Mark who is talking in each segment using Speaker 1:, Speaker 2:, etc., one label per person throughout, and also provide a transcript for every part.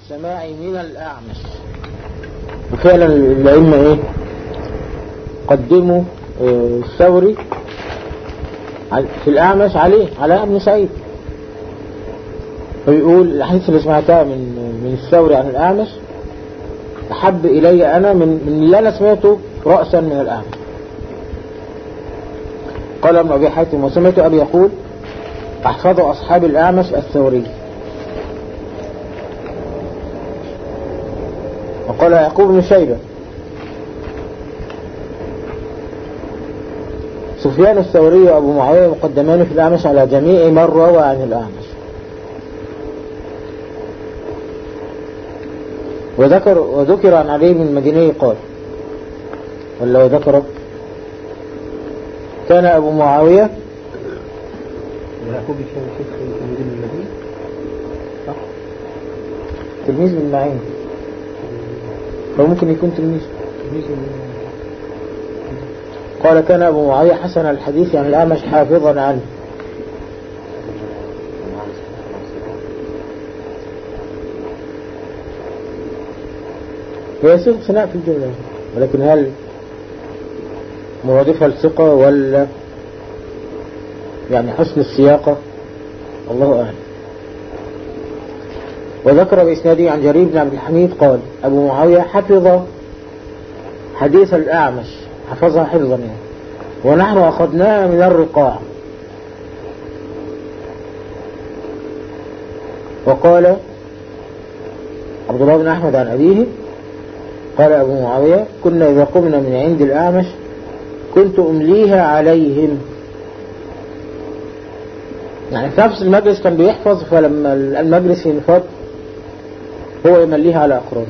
Speaker 1: السماع من الأعمش وفعلا العلم ايه قدموا آه، الثوري في الأعمش عليه على ابن سعيد فيقول الحديث اللي سمعتها من من الثوري عن الأعمش أحب إلي أنا من من اللي أنا سمعته رأسا من الأعمش قال ابن أبي حاتم وسمعت أبي يقول أحفظ أصحاب الأعمش الثوري وقال يعقوب بن شيبة سفيان الثوري وأبو معاوية مقدمان في الأعمش على جميع من روى عن الأعمش وذكر وذكر عن علي بن المديني قال ولا وذكر كان أبو معاوية
Speaker 2: يعقوب كان شيخ المدينة المدينة صح؟
Speaker 1: تلميذ من معين أو ممكن يكون تلميذ
Speaker 2: تلميذ
Speaker 1: قال كان أبو معاوية حسن الحديث عن الأعمش حافظا عنه هي صيغة ثناء في الجملة ولكن هل مرادفها الثقة ولا يعني حسن السياقة الله أعلم وذكر بإسناده عن جرير بن عبد الحميد قال أبو معاوية حفظ حديث الأعمش حفظها حفظا يعني ونحن أخذناها من الرقاع وقال عبد الله بن أحمد عن أبيه قال أبو معاوية كنا إذا قمنا من عند الأعمش كنت أمليها عليهم يعني في نفس المجلس كان بيحفظ فلما المجلس ينفض هو يمليها على أقرانه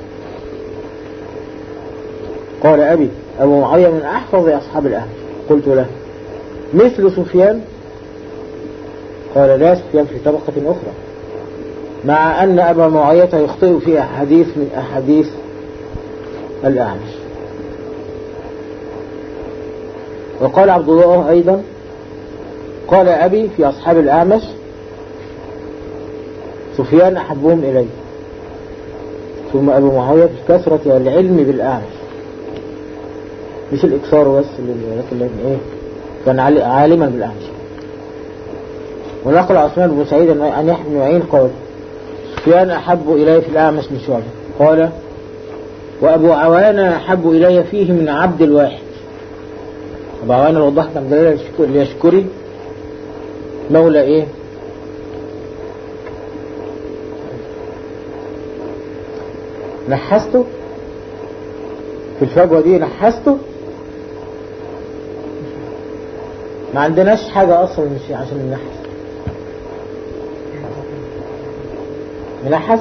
Speaker 1: قال أبي أبو معاوية من أحفظ أصحاب الأهل قلت له مثل سفيان قال لا سفيان في طبقة أخرى مع أن أبا معاوية يخطئ في أحاديث من أحاديث الأعمش وقال عبد الله أيضا قال أبي في أصحاب الأعمش سفيان أحبهم إلي ثم أبو معاوية في كثرة العلم بالأعمش مش الإكثار بس لكن إيه كان عالما بالأعمش ونقل عثمان بن سعيد عن يحيى بن معين قال سفيان أحب إلي في الأعمش من شعبة قال وأبو عوانة أحب إلي فيه من عبد الواحد أبو عوانة وضحت عن دليل اليشكري مولى إيه نحسته في الفجوة دي نحسته ما عندناش حاجة أصلا مش عشان ننحس منحس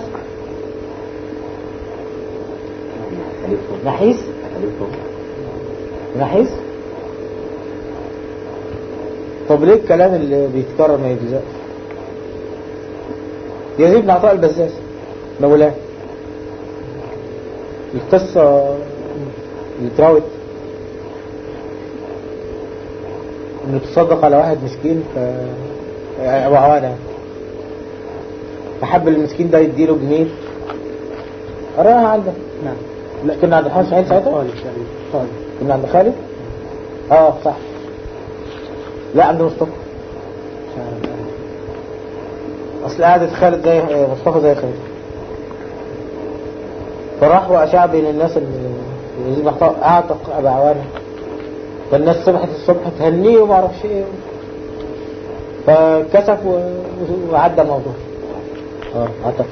Speaker 1: نحيس نحيس طب ليه الكلام اللي بيتكرر ما يجزاش يزيد بن عطاء البزاز مولاه القصة اللي اتراوت انه تصدق على واحد مسكين ف ابو عوانة فحب المسكين ده يديله جنيه قراها عندك
Speaker 2: نعم
Speaker 1: لا كنا عند حسن سعيد ساعتها
Speaker 2: خالد خالد
Speaker 1: كنا عند خالد اه صح لا عند مصطفى اصل قعدة خالد زي مصطفى زي خالد فراح واشاع بين الناس ان يزيد محتوى اعتق ابا عوانة فالناس صبحت الصبح تهنيه وما اعرفش ايه فكسف و- وعدى الموضوع اه اعتق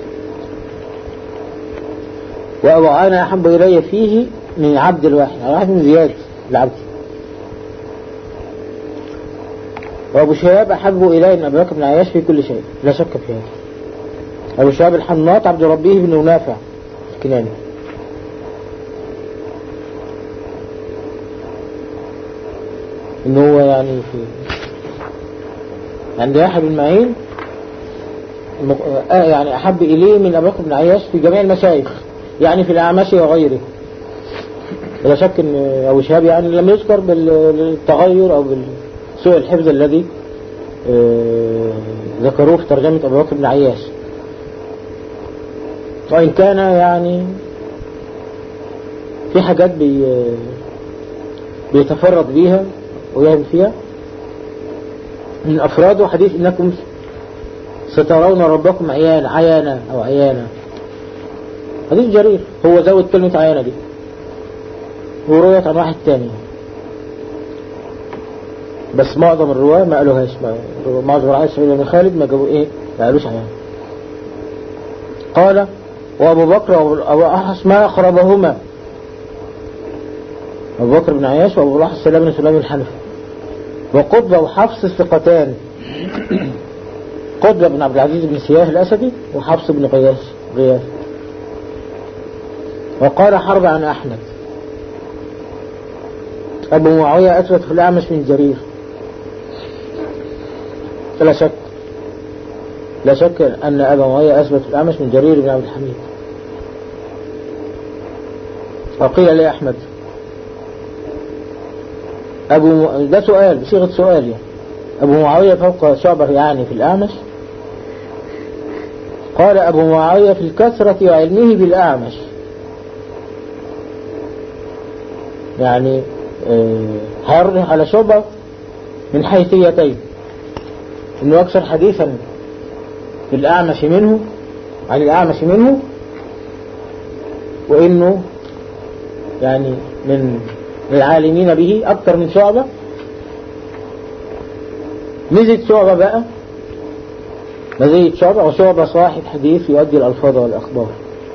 Speaker 1: وابو عوانة احب الي فيه من عبد الواحد يعني واحد من زياد العبد وابو شهاب احب الي من ابي بكر بن عياش في كل شيء لا شك في هذا ابو شهاب الحناط عبد ربيه بن نافع الكناني ان هو يعني في عند يحيى بن معين المق- آه يعني احب اليه من ابي بكر بن عياش في جميع المشايخ يعني في الاعمش وغيره لا شك ان ابو شهاب يعني لم يذكر بالتغير او بالسوء الحفظ الذي آه، ذكروه في ترجمة ابو بكر بن عياش وإن كان يعني في حاجات بي بيتفرد بيها ويهم فيها من أفراده حديث إنكم سترون ربكم عيانا عيانا أو عيانا حديث جرير هو زود كلمة عيانا دي ورواية عن واحد تاني بس معظم الرواة ما قالوهاش ما- معظم الرواة سعيد بن خالد ما جابوا ايه ما قالوش عيانا قال وابو بكر وابو احس ما اقربهما ابو بكر بن عياش وابو الاحس سلام بن سلام الحنفي وقطبة وحفص الثقتان قطبة بن عبد العزيز بن سياه الأسدي وحفص بن غياث غياث وقال حرب عن أحمد أبو معاوية أثبت في الأعمش من جرير لا شك لا شك أن أبا معاوية أثبت في الأعمش من جرير بن عبد الحميد وقيل لأحمد أبو م... ده سؤال بصيغة سؤال يعني أبو معاوية فوق شعبة يعني في الأعمش قال أبو معاوية في الكثرة وعلمه بالأعمش يعني آه، هيرجح على شعبة من حيثيتين انه اكثر حديثا في الاعمش منه عن الاعمش منه وانه يعني من العالمين به اكثر من شعبة ميزة شعبة بقى مزية شعبة وشعبة صاحب حديث يؤدي الألفاظ والأخبار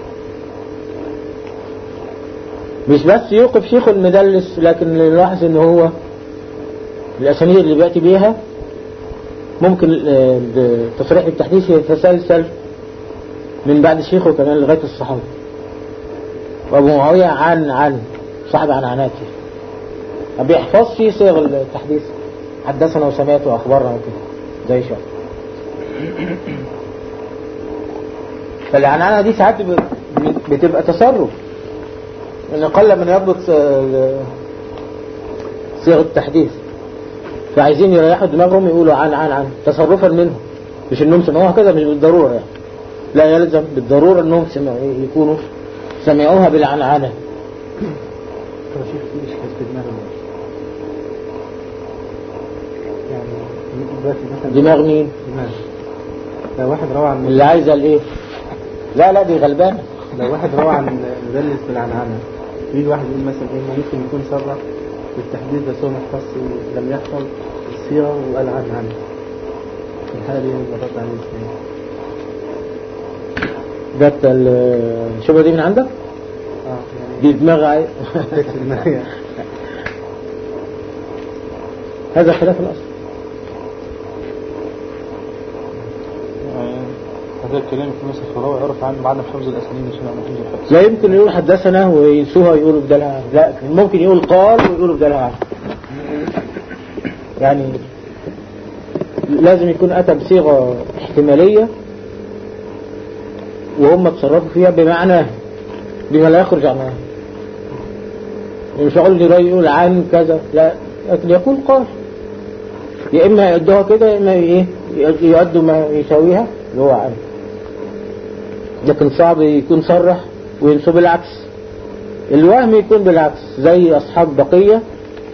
Speaker 1: مش بس يوقف شيخ المدلس لكن نلاحظ ان هو الأسانيد اللي بيأتي بيها ممكن آه، التصريح بالتحديث يتسلسل من بعد شيخه كمان لغاية الصحابة وأبو معاوية عن عن صاحب عن عناته ما بيحفظش صيغ التحديث حدثنا وسمعت وأخبرنا وكده زي شعب فالعنعنة دي ساعات ب- بتبقى تصرف ان قل من يضبط آه، صيغ التحديث فعايزين يريحوا دماغهم يقولوا عن عن عن تصرفا منهم مش انهم سمعوها كده مش بالضرورة يعني لا يلزم بالضرورة انهم سمعوا يكونوا سمعوها بالعنعنة
Speaker 2: طب شوف في ايش في دماغ الناس يعني دلوقتي مثلا
Speaker 1: دماغ مين
Speaker 2: دماغ لو واحد روى عن
Speaker 1: اللي عايزة الايه لا لا دي غلبانة
Speaker 2: لو واحد روى عن مدلس بالعنعنة يجي واحد يقول مثلا ايه ما ممكن يكون صرح بالتحديد بس هو ما حفظش لم يحفظ الصيغة وقال عن عنه الحالة دي مرات عليه ازاي؟
Speaker 1: جت الشبهة دي من عندك
Speaker 2: اه
Speaker 1: دي
Speaker 2: يعني
Speaker 1: دماغ عاي...
Speaker 2: جت في دماغي
Speaker 1: هذا خلاف الأصل
Speaker 3: هذا الكلام في مثل الفراوي يعرف عنه بعد حفظ الأسانيد عشان ما حفظ الحفظ
Speaker 1: لا يمكن يقول حدثنا وينسوها يقولوا بدلها عنه. لا ممكن يقول قال ويقولوا بدلها عنه. يعني لازم يكون أتى بصيغة احتمالية وهم تصرفوا فيها بمعناه بما لا يخرج عنها مش هقول لي رأي يقول عن كذا لا لكن يقول قال يا إما يؤدوها كده يا إما إيه يؤدوا ما يساويها اللي هو عنه لكن صعب يكون صرح وينسب العكس الوهم يكون بالعكس زي أصحاب بقية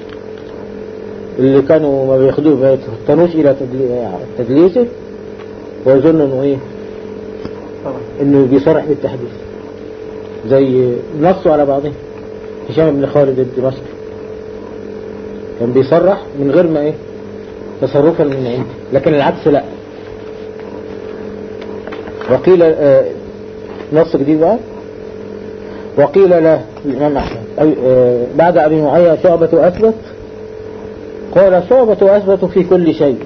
Speaker 1: اللي كانوا ما بياخدوه ما يتفتنوش إلى تدلي- تدليسه ويظن إنه إيه
Speaker 2: طبعا
Speaker 1: إنه بيصرح بالتحديث زي نصوا على بعضهم هشام بن خالد الدمشقي كان بيصرح من غير ما إيه تصرفا من عنده لكن العكس لا وقيل آه، نص جديد بقى وقيل له الإمام أحمد أي- آه، بعد أبي معاوية شعبة أثبت قال شعبة أثبت في كل شيء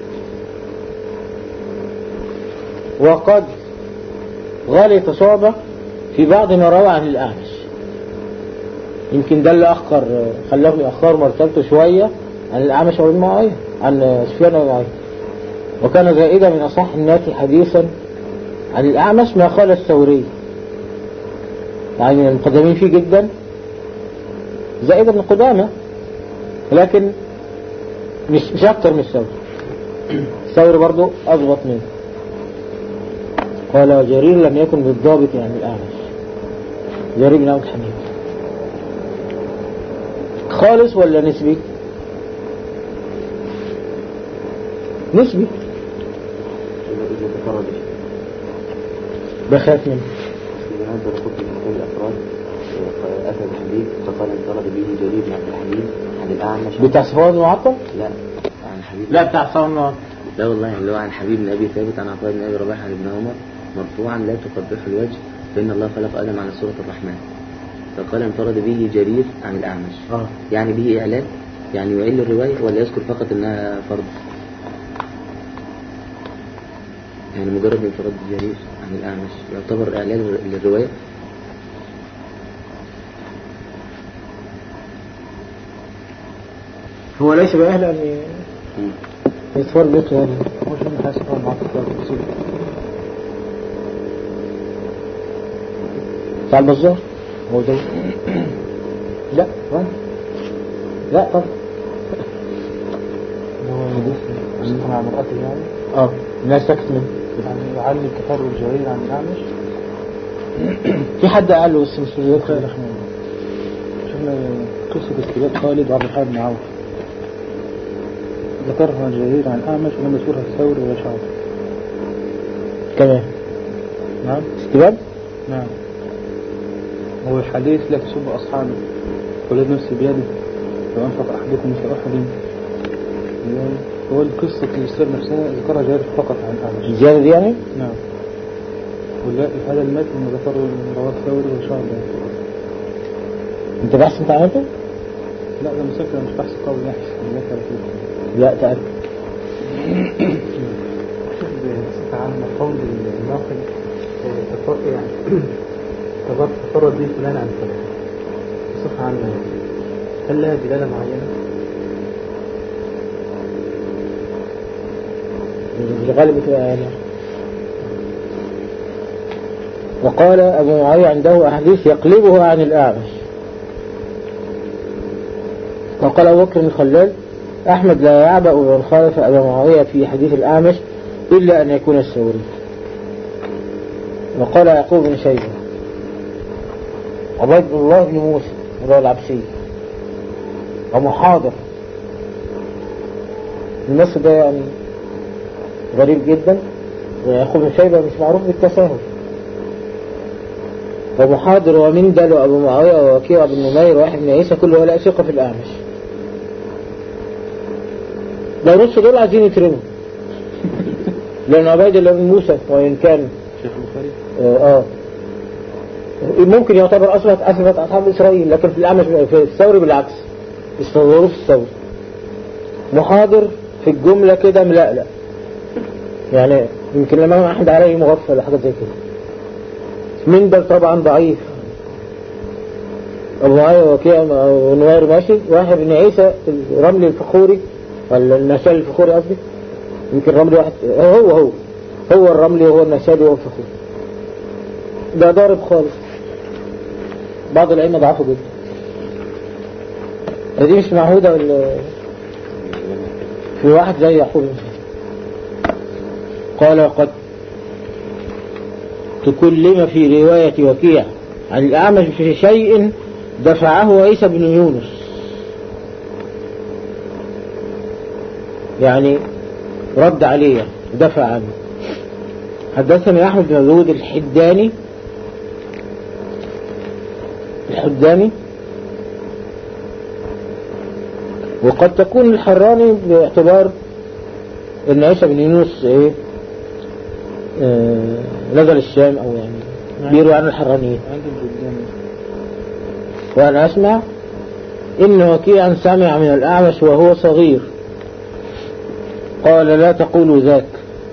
Speaker 1: وقد غلط شعبة في بعض ما روى عن الأعمش يمكن ده اللي أخر خلاهم يأخروا مرتبته شوية عن الأعمش وابن معاوية عن سفيان ومعاوية وكان زائدة من أصح الناس حديثا عن الأعمش ما قال الثوري يعني من المقدمين فيه جدا زائدة من قدامة لكن مش مش أكتر من الثوري الثوري برضو أضبط منه قال جرير لم يكن بالضابط يعني الأعمش جرير بن عبد الحميد خالص ولا نسبي نسبي
Speaker 4: إذا تفرد
Speaker 1: بخاف منه
Speaker 4: إذا هذا الخط من كل الأفراد آه، أتى بحديث فقال انفرد به جرير بن عبد الحميد عن الأعمش
Speaker 1: بتاع صفوان معطل
Speaker 4: لا عن حبيب
Speaker 1: لا بتاع صفوان معطل
Speaker 4: لا والله اللي هو عن حبيب بن أبي ثابت عن عطاء بن أبي رباح عن ابن عمر مرفوعا لا تقبح الوجه فإن الله خلق آدم على صورة الرحمن فقال انفرد به جرير عن الأعمش
Speaker 1: اه
Speaker 4: يعني به إعلان يعني يعل الرواية ولا يذكر فقط إنها فرض يعني مجرد انفراد جرير عن الأعمش يعتبر إعلان للرواية
Speaker 1: هو ليس بأهل أن يتفرج بيته يعني
Speaker 3: مش من حاسس طبعا معاك التفاصيل
Speaker 1: بتاع البزار هو ده لا وين؟ لا طبعا
Speaker 3: هو مصطفى عن القتل يعني
Speaker 1: اه الناس سكت منه
Speaker 3: يعني يعلي التفرج جرير عن الأعمش
Speaker 1: في حد قال له بس مش
Speaker 3: خير رحمه الله شفنا قصة استباد خالد وعبد الحارث بن عوف ذكرها جرير عن الأعمش ولم يذكرها الثوري ولا شعب
Speaker 1: كمان
Speaker 3: نعم
Speaker 1: استباب
Speaker 3: نعم هو الحديث لا تسب أصحابه ولد نفسي بيده لو أنفق أحدكم مثل أحد هو القصة الإسلام نفسها ذكرها جرير فقط عن الأعمش
Speaker 1: الزيادة دي يعني
Speaker 3: نعم ولا هذا المتن ذكره رواه الثوري وشعب
Speaker 1: انت بحث انت عملته؟
Speaker 3: لا ده مسكر مش بحث قوي يعني ذكر فيه
Speaker 1: لا تأكد
Speaker 2: شوف بصفة عامة قول الناقل آه، تفر- يعني تفر- تفرد به فلان عن فلان بصفة عامة يعني. هل لها دلالة معينة؟
Speaker 1: في الغالب بتبقى يعني وقال أبو معاوية عنده أحاديث يقلبه عن الأعمش وقال أبو بكر الخلال أحمد لا يعبأ بمن خالف أبا معاوية في حديث الأعمش إلا أن يكون الثوري وقال يعقوب بن شيبة عبيد الله بن موسى وهو العبسي ومحاضر النص ده يعني غريب جدا ويعقوب بن شيبة مش معروف بالتساهل ومحاضر ومندل وأبو معاوية ووكيع بن نمير وواحد بن عيسى كل هؤلاء ثقة في الأعمش لو نص دول عايزين يترموا لأن عبيد الله بن موسى وإن كان
Speaker 3: شيخ البخاري
Speaker 1: آه, آه ممكن يعتبر أثبت أثبت أصحاب إسرائيل لكن في الأعمش في الثوري بالعكس استظهروا في الثوري محاضر في الجملة كده ملألأ يعني يمكن الإمام أحمد عليه مغفل حاجة زي كده منبل طبعا ضعيف أبو معاوية وكيع ونوير ماشي واحد بن عيسى الرملي الفخوري ولا النشال الفخوري قصدي يمكن رملي واحد هو هو هو الرملي وهو النشالي وهو الفخوري ده ضارب خالص بعض الأئمة ضعفوا جدا دي مش معهودة ولا في واحد زي يعقوب بن سعيد. قال قد تكلم في رواية وكيع عن الأعمش في شيء دفعه عيسى بن يونس يعني رد عليه يعني دفع عنه حدثني أحمد بن داود الحداني الحداني وقد تكون الحراني باعتبار ان عيسى بن يونس ايه آه نزل الشام او يعني بيروي عن الحرانيين
Speaker 3: عندي الجدان
Speaker 1: وانا اسمع ان وكيعا سمع من الاعمش وهو صغير قال لا تقولوا ذاك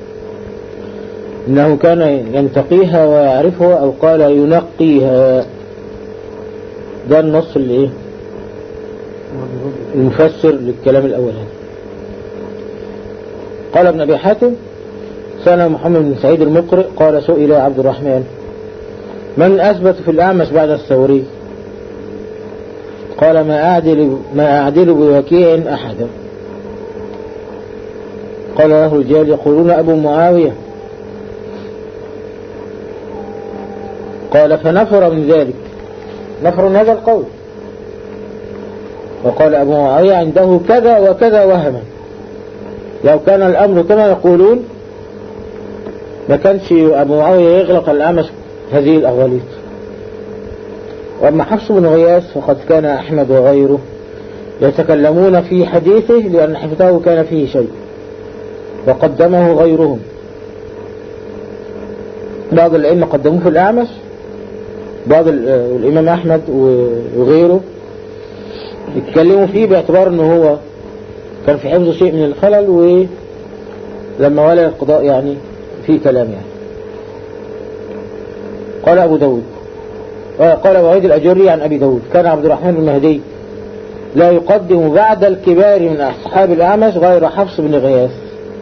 Speaker 1: انه كان ينتقيها ويعرفها او قال ينقيها ده النص اللي ايه المفسر للكلام الأولاني قال ابن أبي حاتم سأل محمد بن سعيد المقرئ قال سئل عبد الرحمن من أثبت في الأعمش بعد الثوري قال ما أعدل, ما أعدل بوكيع أحدا قال له الرجال يقولون أبو معاوية قال فنفر من ذلك نفر من هذا القول وقال أبو معاوية عنده كذا وكذا وهما لو كان الأمر كما يقولون ما كانش أبو معاوية يغلق الأعمش هذه الأغاليط وأما حفص بن غياث فقد كان أحمد وغيره يتكلمون في حديثه لأن حفظه كان فيه شيء وقدمه غيرهم بعض الأئمة قدموه في الأعمش بعض ال- الإمام أحمد وغيره يتكلموا فيه باعتبار أنه هو كان في حفظه شيء من الخلل ولما ولى القضاء يعني في كلام يعني قال أبو داود قال أبو عيد الأجري عن أبي داود كان عبد الرحمن بن مهدي لا يقدم بعد الكبار من أصحاب الأعمش غير حفص بن غياث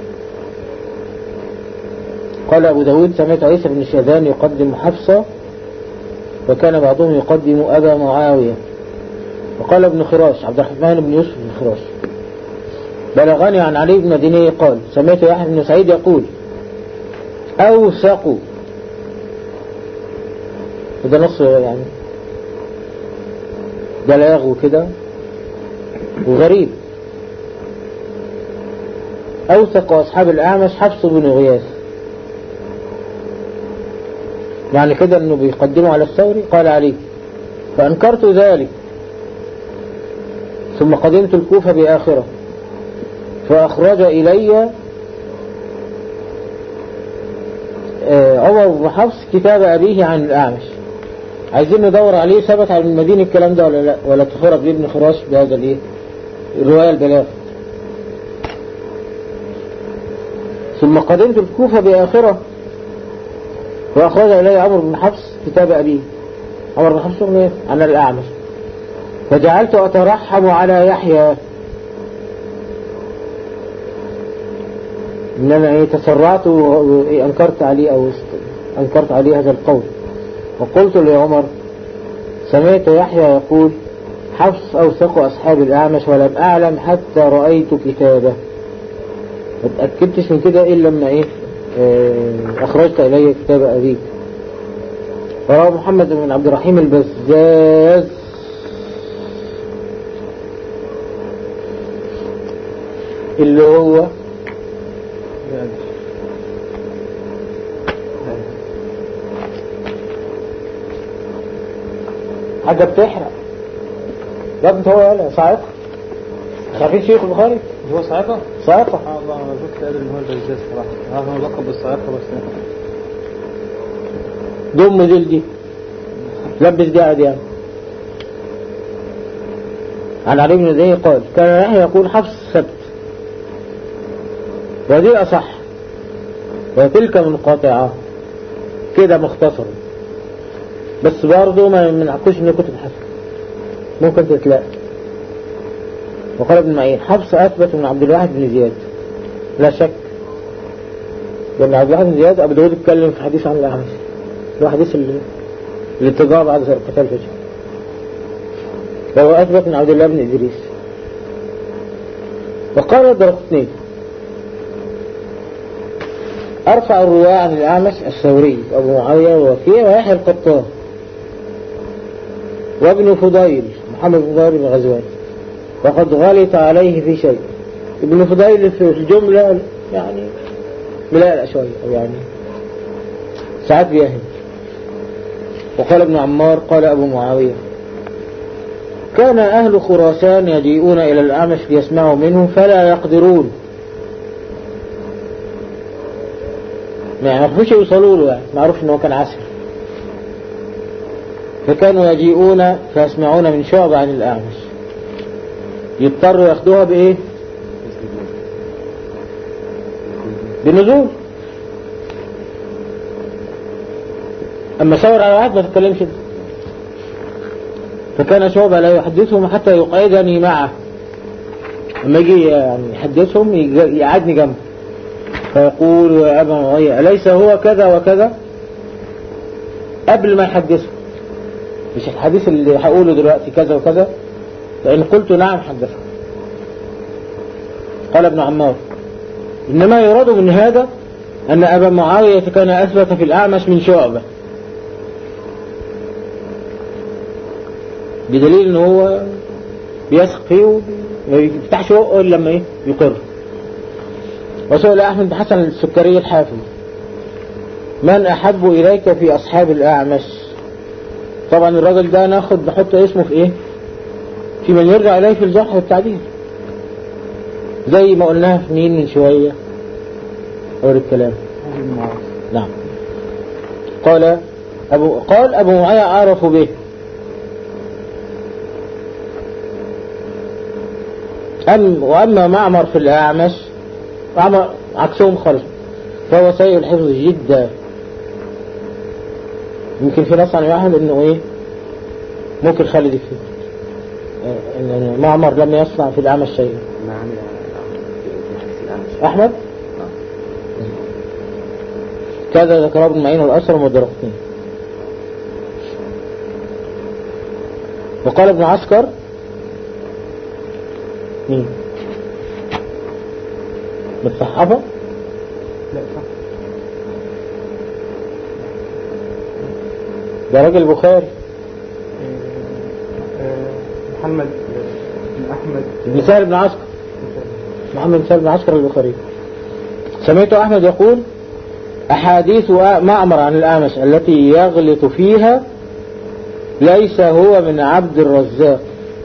Speaker 1: قال أبو داود سمعت عيسى بن شاذان يقدم حفصة وكان بعضهم يقدم أبا معاوية وقال ابن خراش عبد الرحمن بن يوسف بن خراش بلغني عن علي بن مديني قال سمعت يحيى بن سعيد يقول أوثق وده نص يعني بلاغ وكده وغريب أوثق أصحاب الأعمش حفص بن غياث يعني كده أنه بيقدموا على الثوري قال عليه فأنكرت ذلك ثم قدمت الكوفة بآخرة فأخرج إلي آه، عمر بن حفص كتاب أبيه عن الأعمش عايزين ندور عليه ثبت على المدينة الكلام ده ولا لا ولا تخرج لابن خراش بهذا الايه الرواية البلاغ ثم قدمت الكوفة بآخرة وأخرج إلي عمرو بن حفص كتاب أبيه عمر بن حفص إيه؟ عن الأعمش فجعلت أترحم على يحيى إن أنا إيه تسرعت وأنكرت عليه أو است- أنكرت عليه هذا القول وقلت لعمر سمعت يحيى يقول حفص أوثق أصحاب الأعمش ولم أعلم حتى رأيت كتابه ما اتأكدتش من كده إلا لما إيه آه، أخرجت إلي كتاب أبيك وروى محمد بن عبد الرحيم البزاز اللي هو حاجة بتحرق ده انت هو يلا صاعقة خافين شيخ البخاري
Speaker 3: هو صاعقة؟
Speaker 1: صاعقة
Speaker 3: سبحان الله انا كنت قادر ان هو البزاز صراحة هذا هو لقب بالصاعقة بس
Speaker 1: دم جلدي لبس قاعد يعني عن علي بن زيد قال كان يحيى يقول حفص سبت ودي أصح وتلك منقطعة كده مختصر بس برضه ما منعكوش من كتب حفص ممكن تتلاقى وقال ابن معين حفص أثبت من عبد الواحد بن زياد لا شك لأن عبد الواحد بن زياد أبو داود اتكلم في حديث عن الأعمش اللي هو حديث ال- الاتجاه بعد قتال الفجر وهو أثبت من عبد الله بن إدريس وقال الدرقطني أرفع الرواة عن الأعمش الثوري أبو معاوية ووكيع ويحيى القطان وابن فضيل محمد بن فضيل بن غزوان وقد غلط عليه في شيء ابن فضيل في الجملة يعني ملألأ شوية أو يعني ساعات بيهم وقال ابن عمار قال أبو معاوية كان أهل خراسان يجيئون إلى الأعمش ليسمعوا منه فلا يقدرون ما يعرفوش يوصلوا له يعني معروف انه كان عسر فكانوا يجيئون فيسمعون من شعب عن الأعمش يضطروا ياخدوها بإيه بنزول أما شاور على واحد ما تتكلمش ده. فكان شعبة لا يحدثهم حتى يقعدني معه لما يجي يعني يحدثهم يج- يقعدني جنبه فيقول يا أبا معاوية أليس هو كذا وكذا قبل ما يحدثه مش الحديث اللي هقوله دلوقتي كذا وكذا لأن قلت نعم حدثه قال ابن عمار إنما يراد من هذا أن أبا معاوية كان أثبت في الأعمش من شعبة بدليل ان هو بيثق فيه وما بيفتحش بقه الا لما ايه يقر وسئل احمد بن حسن السكري الحافظ من احب اليك في اصحاب الاعمش طبعا الراجل ده ناخد نحط اسمه في ايه في من يرجع اليه في الجرح والتعديل زي ما قلناها في مين من شويه أول الكلام نعم قال أبو قال أبو معاوية أعرف به أم وأما معمر في الأعمش معمر عكسهم خالص فهو سيء الحفظ جدا يمكن في نص عن واحد انه ايه ممكن خالد فيه إن معمر لم يصنع في الأعمش شيئا
Speaker 4: ما عمل في حديث الأعمش
Speaker 1: أحمد كذا ذكر ابن معين والأسرم والدرقطين وقال ابن عسكر مين متصحفة
Speaker 2: لا صح
Speaker 1: ده راجل بخاري
Speaker 2: آه، محمد بن أحمد
Speaker 1: ابن سهل بن عسكر محمد بن سهل بن عسكر البخاري سمعت أحمد يقول أحاديث معمر عن الأعمش التي يغلط فيها ليس هو من عبد الرزاق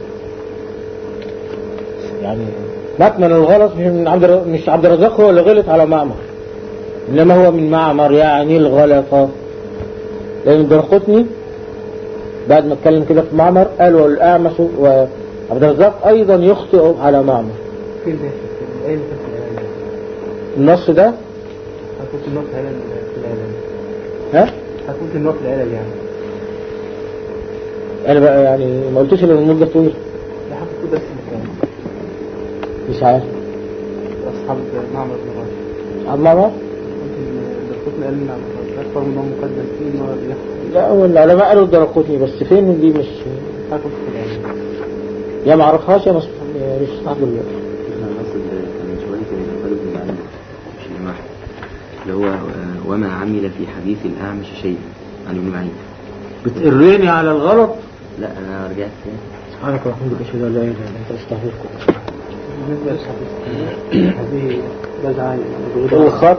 Speaker 1: يعني مكمن الغلط مش من عبد الر- مش عبد الرزاق هو اللي غلط على معمر إنما هو من معمر يعني الغلطة لأن الدرقطني بعد ما اتكلم كده في معمر قال والأعمش وعبد الرزاق أيضا يخطئ على معمر
Speaker 2: فين ده؟ أين في الإعلان؟
Speaker 1: النص ده
Speaker 2: هكون في النقطة هنا في الإعلان
Speaker 1: ها
Speaker 2: هكون في النقطة الإعلان يعني
Speaker 1: أنا بقى يعني ما قلتوش إلا المدة طويلة
Speaker 2: لا هكون بس مكان
Speaker 1: مش عارف
Speaker 2: أصحاب معمر بن راشد
Speaker 1: عبد معمر
Speaker 2: الدكتور قال لنا أكبر من هو مقدم فيه ما بيحصل
Speaker 1: لا هو العلماء قالوا الدرقوتني بس فين دي مش
Speaker 2: هكون في الإعلان
Speaker 1: يا ما اعرفهاش يا مش مش صاحب دلوقتي
Speaker 4: احنا نقصد كان من شوية كان يقال ابن معين مش ابن واحد اللي هو آه، وما عمل في حديث الأعمش شيء عن ابن معين
Speaker 1: بتقرني على الغلط
Speaker 4: لا أنا رجعت تاني
Speaker 1: سبحانك وبحمدك اشهد ان لا اله الا انت استغفرك
Speaker 2: بالنسبة للحديث هذه رجعة
Speaker 1: الخط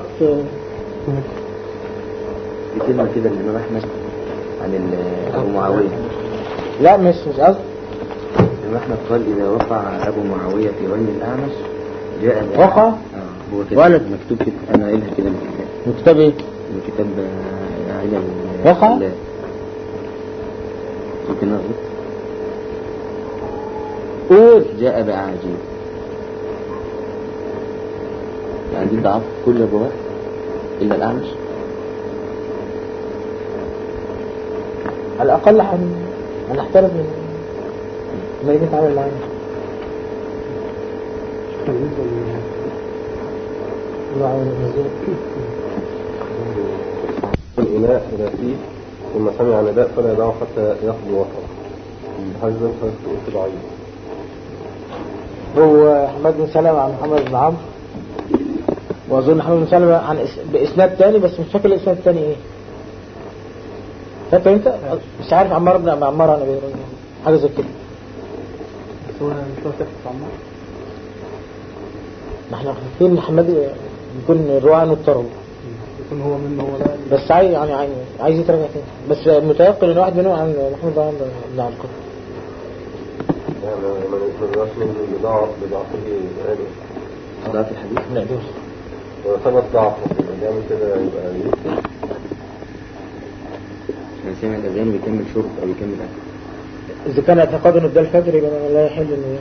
Speaker 4: في كلمة كده الإمام أحمد عن ال- أبو معاوية
Speaker 1: لا مش مش قصدي
Speaker 4: الإمام أحمد قال إذا وقع أبو معاوية في غير الأعمش جاء ب-
Speaker 1: وقع؟
Speaker 4: آه هو كده
Speaker 1: ولد.
Speaker 4: مكتوب كده أنا قايلها كده من الكتاب
Speaker 1: من كتاب ايه
Speaker 4: من كتاب آه، علل
Speaker 1: وقع؟
Speaker 4: لا. ممكن نغلط
Speaker 1: قول
Speaker 4: جاء بعاجيب يعني دي ضعف كل الرواة إلا الأعمش
Speaker 1: على الاقل هن هنحترم من ما يجي يتعامل معانا الله يعين النزول.
Speaker 5: الإناء إلى فيه ثم سمع نداء فلا يدعه حتى يقضي وطره هذا قلت ضعيف
Speaker 1: هو حماد بن سلمة عن محمد بن عمرو واظن حماد بن سلمة عن إس... باسناد تاني بس مش فاكر الاسناد التاني ايه فاكر انت مش عارف عمار بن عمار عن ابي هريره حاجه زي كده
Speaker 2: بس هو مش هو تحت عمار
Speaker 1: ما احنا عارفين محمد يكون الرواه عنه اضطرب
Speaker 2: يكون هو منه هو لا
Speaker 1: بس عايز يعني عايز, عايز يتراجع تاني بس متيقن ان واحد منهم عن محمد بن عمرو بن عنقر
Speaker 5: يعني ما يكون من بضاعة بضعفه يعني
Speaker 4: ضعف الحديث
Speaker 1: لا دول
Speaker 5: وثبت ضعفه يبقى بيعمل كده يبقى يكتب
Speaker 4: يعني سمع الأذان ويكمل شرب أو يكمل أكل
Speaker 1: اذا كان اعتقاده انه ده الفجر يبقى لا يحل انه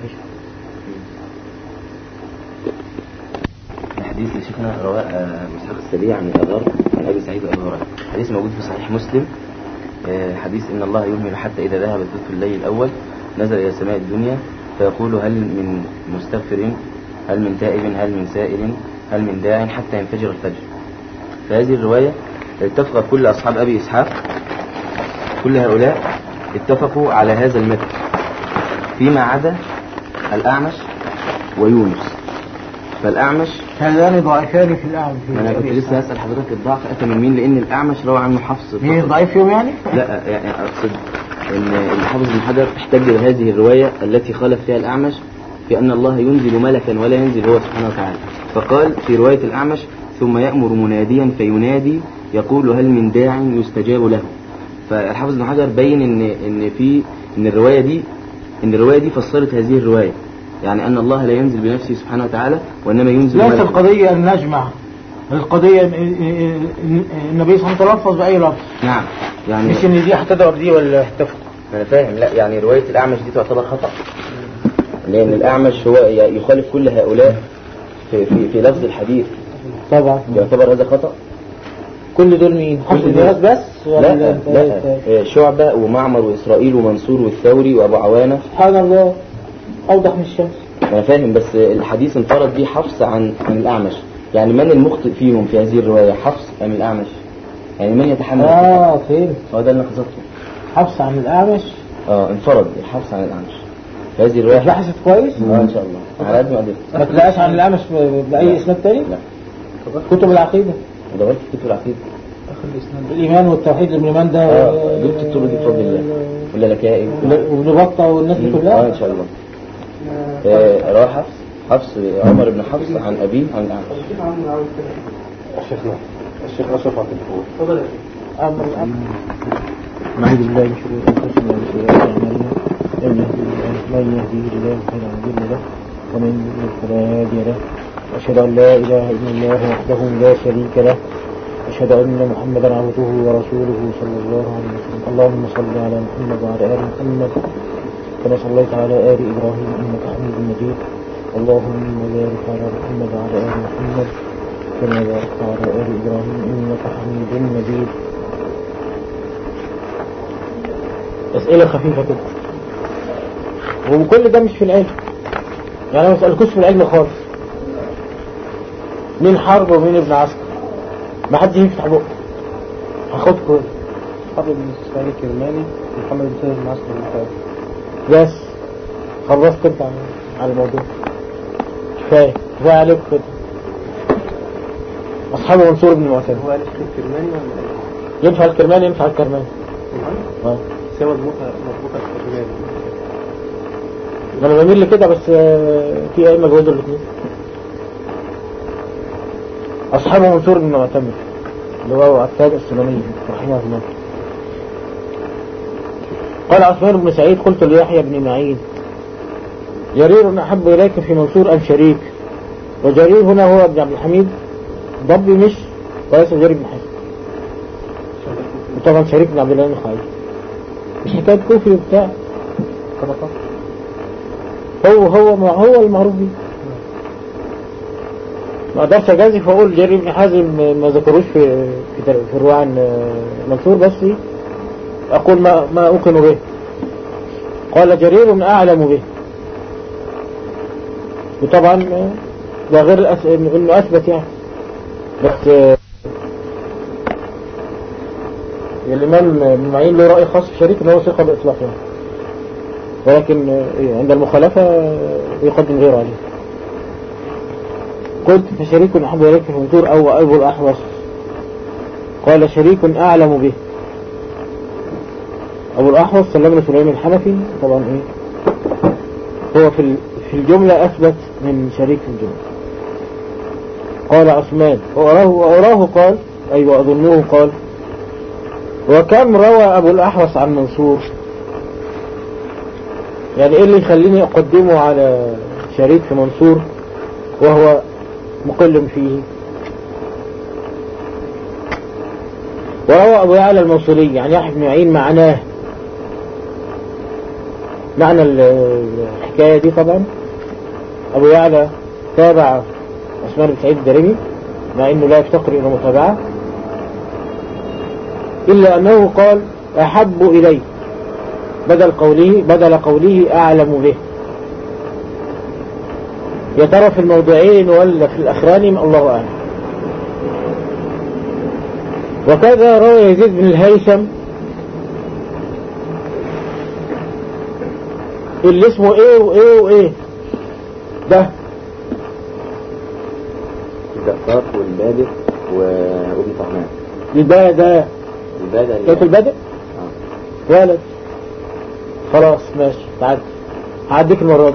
Speaker 4: الحديث اللي شيخنا رواه آه، أبو إسحاق السبيع عن الأغر عن أبي سعيد وأبي هريرة حديث موجود في صحيح مسلم آه، حديث إن الله يهمل حتى إذا ذهب ثلث الليل الأول نزل إلى سماء الدنيا فيقول هل من مستغفر هل من تائب هل من سائل هل من داع حتى ينفجر الفجر فهذه الرواية اتفق كل أصحاب أبي إسحاق كل هؤلاء اتفقوا على هذا المتن فيما عدا الأعمش ويونس فالأعمش
Speaker 1: هذان ضعيفان في الاعمى
Speaker 4: ما انا كنت لسه هسأل حضرتك الضعف أتى من مين لأن الأعمش روى عنه حفص
Speaker 1: مين
Speaker 4: فقط.
Speaker 1: ضعيف فيهم يعني؟
Speaker 4: لا يعني أقصد ان الحافظ بن حجر احتج بهذه الرواية التي خالف فيها الأعمش في أن الله ينزل ملكا ولا ينزل هو سبحانه وتعالى فقال في رواية الأعمش ثم يأمر مناديا فينادي يقول هل من داع يستجاب له فالحافظ بن حجر بين ان ان في ان الرواية دي ان الرواية دي فسرت هذه الرواية يعني أن الله لا ينزل بنفسه سبحانه وتعالى وإنما ينزل
Speaker 1: ليس
Speaker 4: ملكا.
Speaker 1: القضية أن نجمع القضية إن- إن- إن النبي صلى الله عليه وسلم تلفظ بأي لفظ
Speaker 4: نعم يعني
Speaker 1: مش إن دي هتضرب دي ولا هتفق
Speaker 4: انا فاهم لا يعني روايه الاعمش دي تعتبر خطا لان الاعمش هو ي- يخالف كل هؤلاء في في, في لفظ الحديث
Speaker 1: طبعا
Speaker 4: يعتبر هذا خطا
Speaker 1: كل دول مين؟ حفص
Speaker 4: كل
Speaker 1: بن
Speaker 4: دول.
Speaker 1: غياث بس ولا
Speaker 4: لا
Speaker 1: أنت-
Speaker 4: لا
Speaker 1: أنت-
Speaker 4: آه، شعبه ومعمر واسرائيل ومنصور والثوري وابو عوانه
Speaker 1: سبحان الله أوضح من الشمس
Speaker 4: انا فاهم بس الحديث انفرد به حفص عن عن الاعمش يعني من المخطئ فيهم في هذه الروايه حفص ام الاعمش يعني من يتحمل
Speaker 1: آه فهمت
Speaker 4: هو ده اللي أنا قصدته
Speaker 1: حفص عن الأعمش
Speaker 4: اه انفرد الحفص عن الاعمش في هذه الروايه
Speaker 1: بحثت كويس
Speaker 4: اه ان شاء الله على قد ما قدرت
Speaker 1: ما تلاقاش عن الأعمش ب- بأي إسناد تاني
Speaker 4: لا
Speaker 1: كتب العقيدة
Speaker 4: ودورت في كتب العقيده
Speaker 1: الإيمان والتوحيد ابن مان ده
Speaker 4: اه جبت الطرق دي بفضل الله ولا لك يا ايه
Speaker 1: وابن بطة والناس دي
Speaker 4: اه
Speaker 1: كلها
Speaker 4: ان شاء الله آه، رواه حفص حفص عمر بن حفص عن ابيه عن الاعمش
Speaker 5: شيخنا الشيخ اشرف عبد الغفور
Speaker 1: أمر الأمر
Speaker 6: نعوذ بالله من شرور انفسنا ومن سيئات اعمالنا من يهدي الله من يهديه الله فلا مضل له ومن يضلل فلا هادي له واشهد ان لا اله الا الله وحده لا شريك له أشهد أن محمدا عبده ورسوله صلى الله عليه وسلم اللهم صل على محمد وعلى آل محمد كما صليت على آل إبراهيم إنك حميد مجيد اللهم بارك على محمد وعلى آل محمد كما باركت على آل إبراهيم إنك حميد مجيد
Speaker 1: أسئلة خفيفة كده وكل ده مش في العلم يعني أنا ما بسألكوش في العلم خالص مين حرب ومين ابن عسكر ما حد يفتح بقه هاخدكم
Speaker 3: حرب بن اسماعيل الكرماني محمد بن سيد المعسكر المحارب
Speaker 1: بس خلصت انت عن- على الموضوع كفاية كفاية عليكم كده أصحاب منصور بن المعتمد
Speaker 2: هو قال الشيخ الكرماني ولا
Speaker 1: ينفع الكرماني ينفع الكرماني
Speaker 2: ايه؟
Speaker 1: اه
Speaker 2: سوى الموتى مطبوخة الكرماني
Speaker 1: ما انا بميل لكده بس آه، في ائمه جوزوا الاثنين اصحاب منصور بن معتمد اللي هو عتاد السلمي رحمه الله قال عثمان بن سعيد قلت ليحيى بن معين جرير احب اليك في منصور ام شريك وجرير هنا هو ابن عبد الحميد ضبي مش وليس جرير بن حسن وطبعا شريك بن عبد الله بن خالد مش حكايه كوفي وبتاع
Speaker 2: طبقة
Speaker 1: هو هو ما هو المعروف بيه ما اقدرش اجازف واقول جرير بن حازم ما ذكروش في في, تر- في الرواية عن منصور بس اقول ما ما اوقن به قال جرير اعلم به وطبعا ده غير الأس... انه اثبت يعني بس الامام ابن معين له راي خاص في شريك ان هو ثقه باطلاق يعني ولكن آه، عند المخالفة آه، يقدم غيره عليه قلت فشريك أحب إليك في المنظور أو أبو الأحوص قال شريك أعلم به أبو الأحوص سلم بن سليم الحنفي طبعا إيه هو في ال- في الجملة أثبت من شريك في الجملة قال عثمان وأراه, وأراه قال أي وأظنه قال وكم روى أبو الأحوص عن منصور يعني ايه اللي يخليني اقدمه على شريك في منصور وهو مقلم فيه وروى ابو يعلى الموصلي يعني يحيى بن معين معناه معنى ال- الحكاية دي طبعا ابو يعلى تابع عثمان بن سعيد الدارمي مع انه لا يفتقر الى متابعة الا انه قال احب اليه بدل قوله بدل قوله أعلم به يا ترى في الموضعين ولا في الأخراني الله أعلم وكذا روى يزيد بن الهيثم اللي اسمه ايه وايه وايه ده
Speaker 4: الزقاق والبادر وابن طعمان
Speaker 1: الباء ده
Speaker 4: البادر
Speaker 1: كيف البدء ولد خلاص ماشي تعدي هعديك المرة دي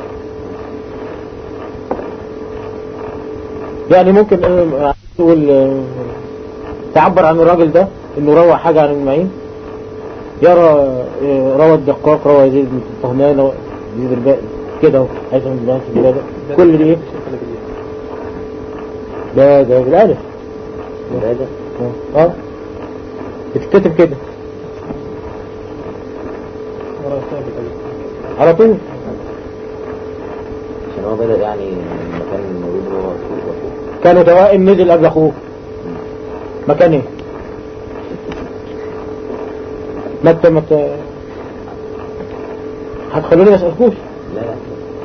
Speaker 1: يعني ممكن آه، تقول آه، تعبر عن الراجل ده انه روى حاجة عن المعين يرى آه، روى الدقاق روى يزيد بن طهمان روى يزيد الباقي كده اهو حيث من الله في البلاد كل دي ايه ده ده بالالف
Speaker 4: هذا
Speaker 1: اه اه بتتكتب كده على طول
Speaker 4: عشان هو بدأ يعني المكان الموجود هو فوق وفوق
Speaker 1: كانوا دوائم نزل قبل اخوه مكان ايه ما انت ما انت هتخلوني ما اسالكوش
Speaker 4: لا لا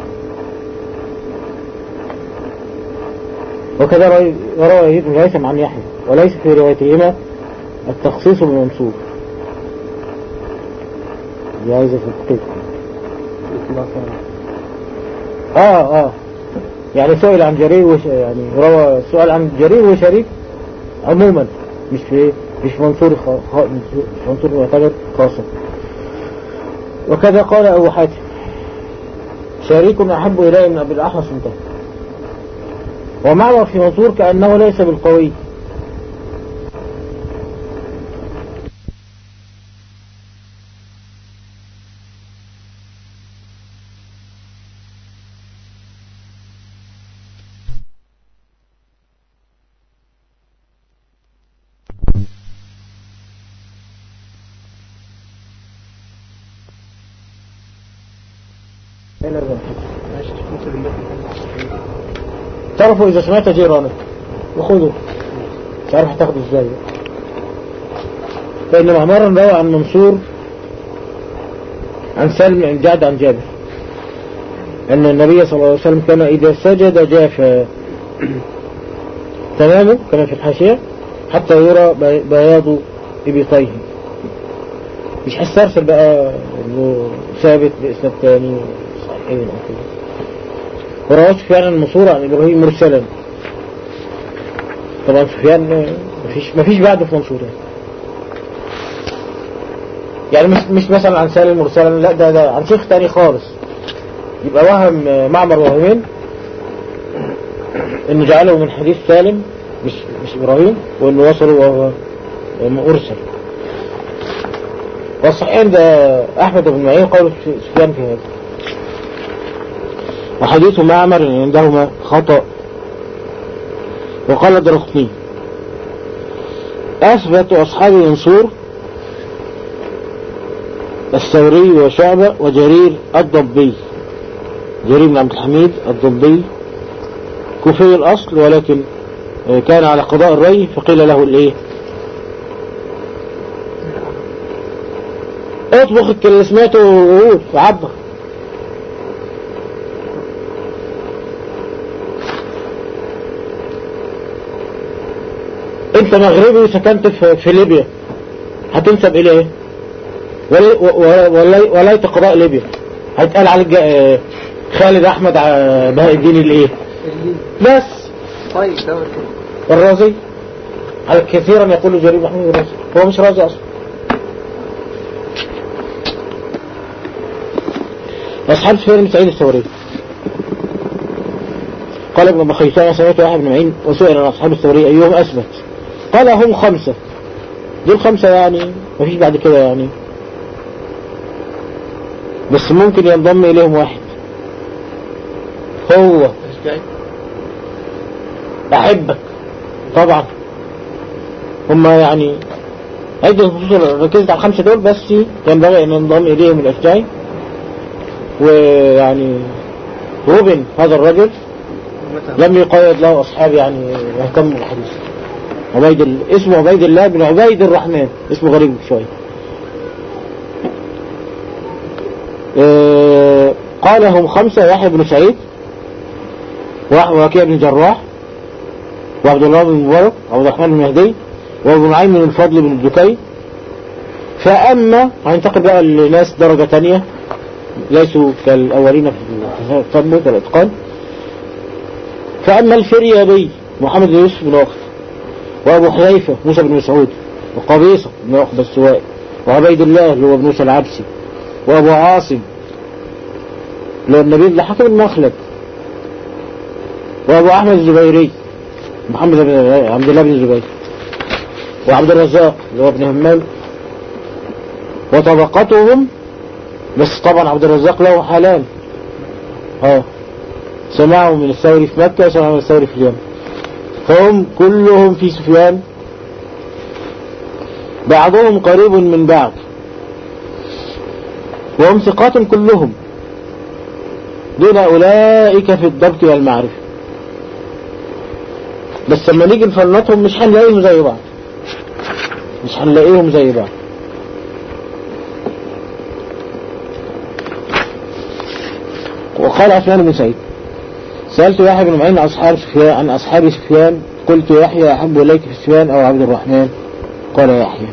Speaker 1: وكذا روي- وروى يزيد بن الهيثم عن يحيى وليس في روايتهما التخصيص بالمنصوب دي عايزة في الكتاب اه اه يعني سئل عن جرير وش يعني روى سؤال عن جرير وشريك عموما مش في مش منصور خ... خ... مش منصور معتبر خاصة وكذا قال أبو حاتم شريك أحب إلي من أبي الأحوص انتهى ومعنى في منصور كأنه ليس بالقوي إلى ذلك تعرفوا إذا سمعت جيرانك وخذوا مش عارف هتاخده ازاي فإن معمرا روى عن منصور عن سالم عن جعد عن جابر أن النبي صلى الله عليه وسلم كان إذا سجد جاف تمامه كما في الحاشية حتى يرى بي- بياض إبطيه مش هسترسل بقى إنه ثابت بإسناد تاني صحيحين أو كده ورواه سفيان عن منصور عن إبراهيم مرسلا طبعا سفيان آه، مفيش مفيش بعده في منصور يعني. يعني مش مش مثلا عن سالم مرسلا لا ده ده عن شيخ تاني خالص يبقى وهم آه، معمر وهمين انه جعله من حديث سالم مش مش ابراهيم وانه وصلوا وهو مرسل والصحيحين ده احمد بن معين قول سفيان في هذا وحديث معمر عندهما خطأ وقال الدرقطني أثبت أصحاب منصور الثوري وشعبة وجرير الضبي جرير بن عبد الحميد الضبي كوفي الأصل ولكن آه، كان على قضاء الري فقيل له الايه اطبخ اللي سمعته وقول وعبر انت مغربي وسكنت في, في ليبيا هتنسب الى ايه ولي- و- ولي- وليت قضاء ليبيا هيتقال عليك جا- آه، خالد احمد ع- بهاء الدين الايه بس
Speaker 2: طيب ده
Speaker 1: الرازي على كثيرا يقول جرير محمود الرازي هو مش رازي اصلا اصحاب سفيان بن سعيد الثوري قال ابن بخيسان سمعت واحد بن معين وسئل عن اصحاب الثوري ايهم اثبت قال هم خمسة دول خمسة يعني مفيش بعد كده يعني بس ممكن ينضم اليهم واحد هو احبك طبعا هم يعني عدة نصوص ركزت على الخمسة دول بس ينبغي ان ينضم اليهم الاشجعي ويعني روبن هذا الرجل لم يقيد له اصحاب يعني يهتم بالحديث عبيد ال... اسمه عبيد الله بن عبيد الرحمن اسمه غريب شوية آه، قال هم خمسة يحيى بن سعيد وح- ووكيع بن جراح وعبد الله بن مبارك وعبد الرحمن بن مهدي وابو نعيم بن الفضل بن الدكي فأما هننتقل بقى لناس درجة تانية ليسوا كالأولين في التثبت والإتقان فأما الفريابي محمد بن يوسف بن وقت وأبو حذيفة موسى بن مسعود وقبيصة بن عقبة السوائي وعبيد الله اللي هو ابن موسى العبسي وأبو عاصم لو النبي اللي حكم المخلد وأبو أحمد الزبيري محمد بن عبد الله بن الزبير وعبد الرزاق اللي هو ابن همام وطبقتهم بس طبعا عبد الرزاق له حالان اه سمعوا من الثوري في مكة وسمعوا من الثوري في اليمن فهم كلهم في سفيان بعضهم قريب من بعض وهم ثقات كلهم دون أولئك في الضبط والمعرفة بس لما نيجي نفنطهم مش هنلاقيهم زي بعض مش هنلاقيهم زي بعض وقال عثمان بن سعيد سألت يحيى بن معين عن أصحاب سفيان عن أصحاب سفيان قلت يحيى أحب إليك في سفيان أو عبد الرحمن قال يحيى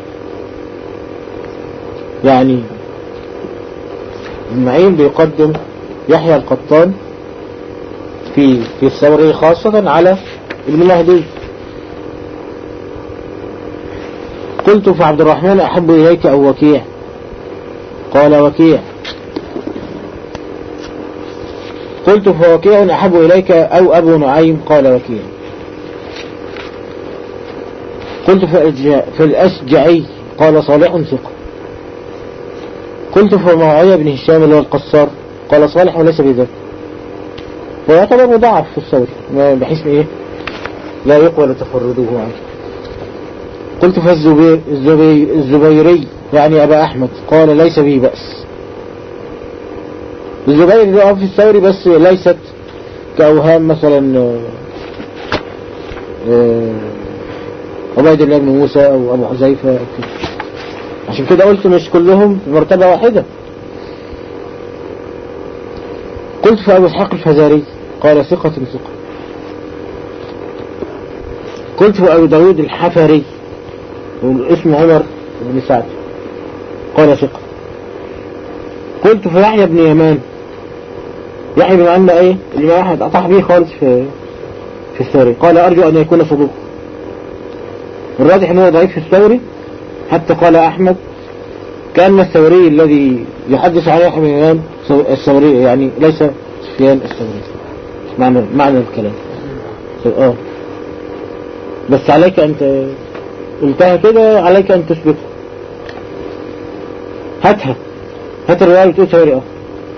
Speaker 1: يعني ابن معين بيقدم يحيى القطان في في الثوري خاصة على ابن مهدي قلت فعبد الرحمن أحب إليك أو وكيع قال وكيع قلت فوكيع أحب إليك أو أبو نعيم قال وكيع قلت في الأشجعي قال صالح ثقة قلت في معاوية بن هشام اللي هو القصار قال صالح وليس بذلك ويعتبر مضاعف في الثوري بحيث ايه لا يقبل تفرده عنه قلت فالزبير الزبي الزبيري يعني أبا أحمد قال ليس به بأس الزبير اللي في الثوري بس ليست كأوهام مثلا عبيد الله بن موسى أو أبو حذيفة أو كده عشان كده قلت مش كلهم في مرتبة واحدة قلت في أبو إسحاق الفزاري قال ثقة ثقة قلت في أبو داود الحفري اسم عمر بن سعد قال ثقة قلت في يحيى بن يمان يحيى بن يمان ايه الإمام أحمد أطاح به خالص في في الثوري قال أرجو أن يكون صدوق الراجح أنه ضعيف في الثوري حتى قال أحمد كأن الثوري الذي يحدث عن يحيى بن يمان الثوري يعني ليس سفيان الثوري معنى معنى الكلام اه بس عليك أنت قلتها كده عليك أن تثبتها هاتها هات الرواية بتقول ثوري اه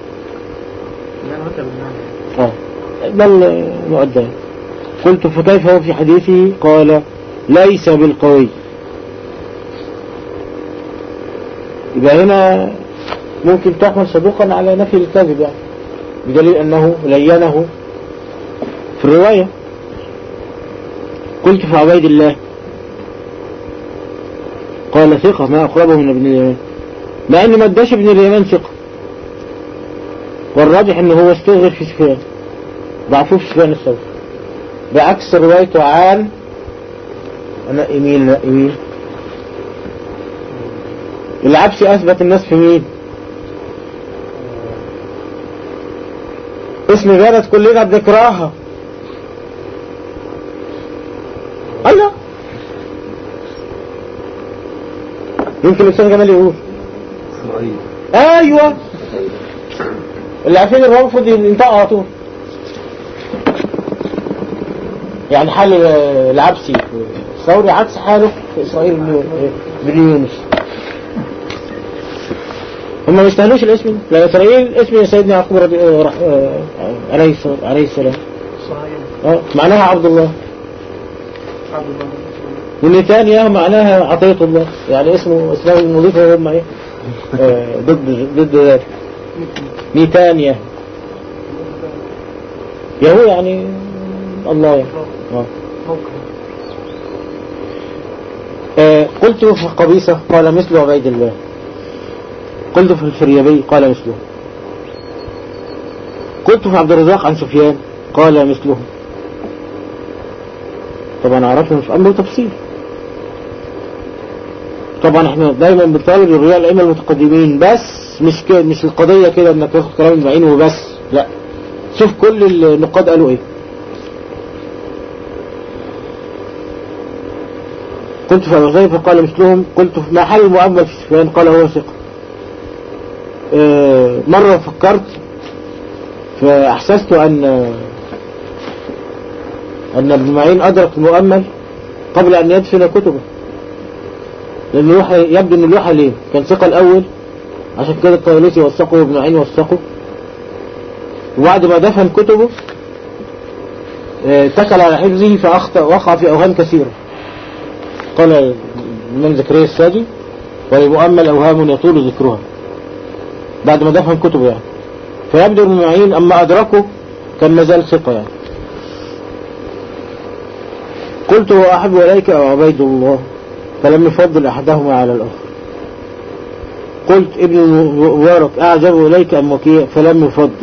Speaker 1: اه بل مؤدى قلت فكيف هو في حديثه قال ليس بالقوي يبقى هنا ممكن تحمل صدوقا على نفي الكذب يعني بدليل أنه لينه في الرواية قلت في عبيد الله قال ثقة ما أقربه من ابن اليمان مع أن ما اداش ابن اليمان ثقة والراجح أنه هو استغرب في سفيان ضعفوه في سفيان الثوري بعكس روايته عن أنا إيميل لا إيميل العبسي أثبت الناس في مين اسم بلد كلنا بنكرهها الله يمكن الإنسان جمال يقول أيوة اللي عارفين الرافض ينطق على طول يعني حال العبسي الثوري عكس حاله في إسرائيل بن يونس هم ما يستاهلوش الاسم لا إسرائيل اسم سيدنا يعقوب رضي عليه عليه السلام اه معناها عبد الله والنتانيا معناها عطية الله يعني اسمه اسلام المضيف هم ايه آه ضد ضد ذلك نتانيا يهو يعني الله يعني آه. آه قلت في قبيصة قال مثل عبيد الله قلت في الفريابي قال مثله قلت في عبد الرزاق عن سفيان قال مثله طبعا عرفنا في أمر تفصيل طبعا احنا دايما بنطالب الرجال الائمه المتقدمين بس مش كده مش القضية كده انك تاخد كلام المعين وبس لا شوف كل النقاد قالوا ايه قلت في أبو فقال مثلهم قلت في محل المؤمل في سفيان قال هو ثقة آه، مرة فكرت فأحسست أن أن ابن معين أدرك المؤمل قبل أن يدفن كتبه لأن الوحي يبدو أن الوحي ليه كان ثقة الأول عشان كده الطيالسي وثقه وابن معين وثقه وبعد ما دفن كتبه آه، اتكل على حفظه فأخطأ وقع في أوهام كثيرة قال من زكريا الساجي وللمؤمل أوهام يطول ذكرها بعد ما دفن كتبه يعني فيبدو ابن معين أما أدركه كان مازال ثقة يعني قلت هو أحب إليك أو عبيد الله فلم يفضل أحدهما على الآخر قلت ابن مبارك أعجب إليك أم وكيع فلم يفضل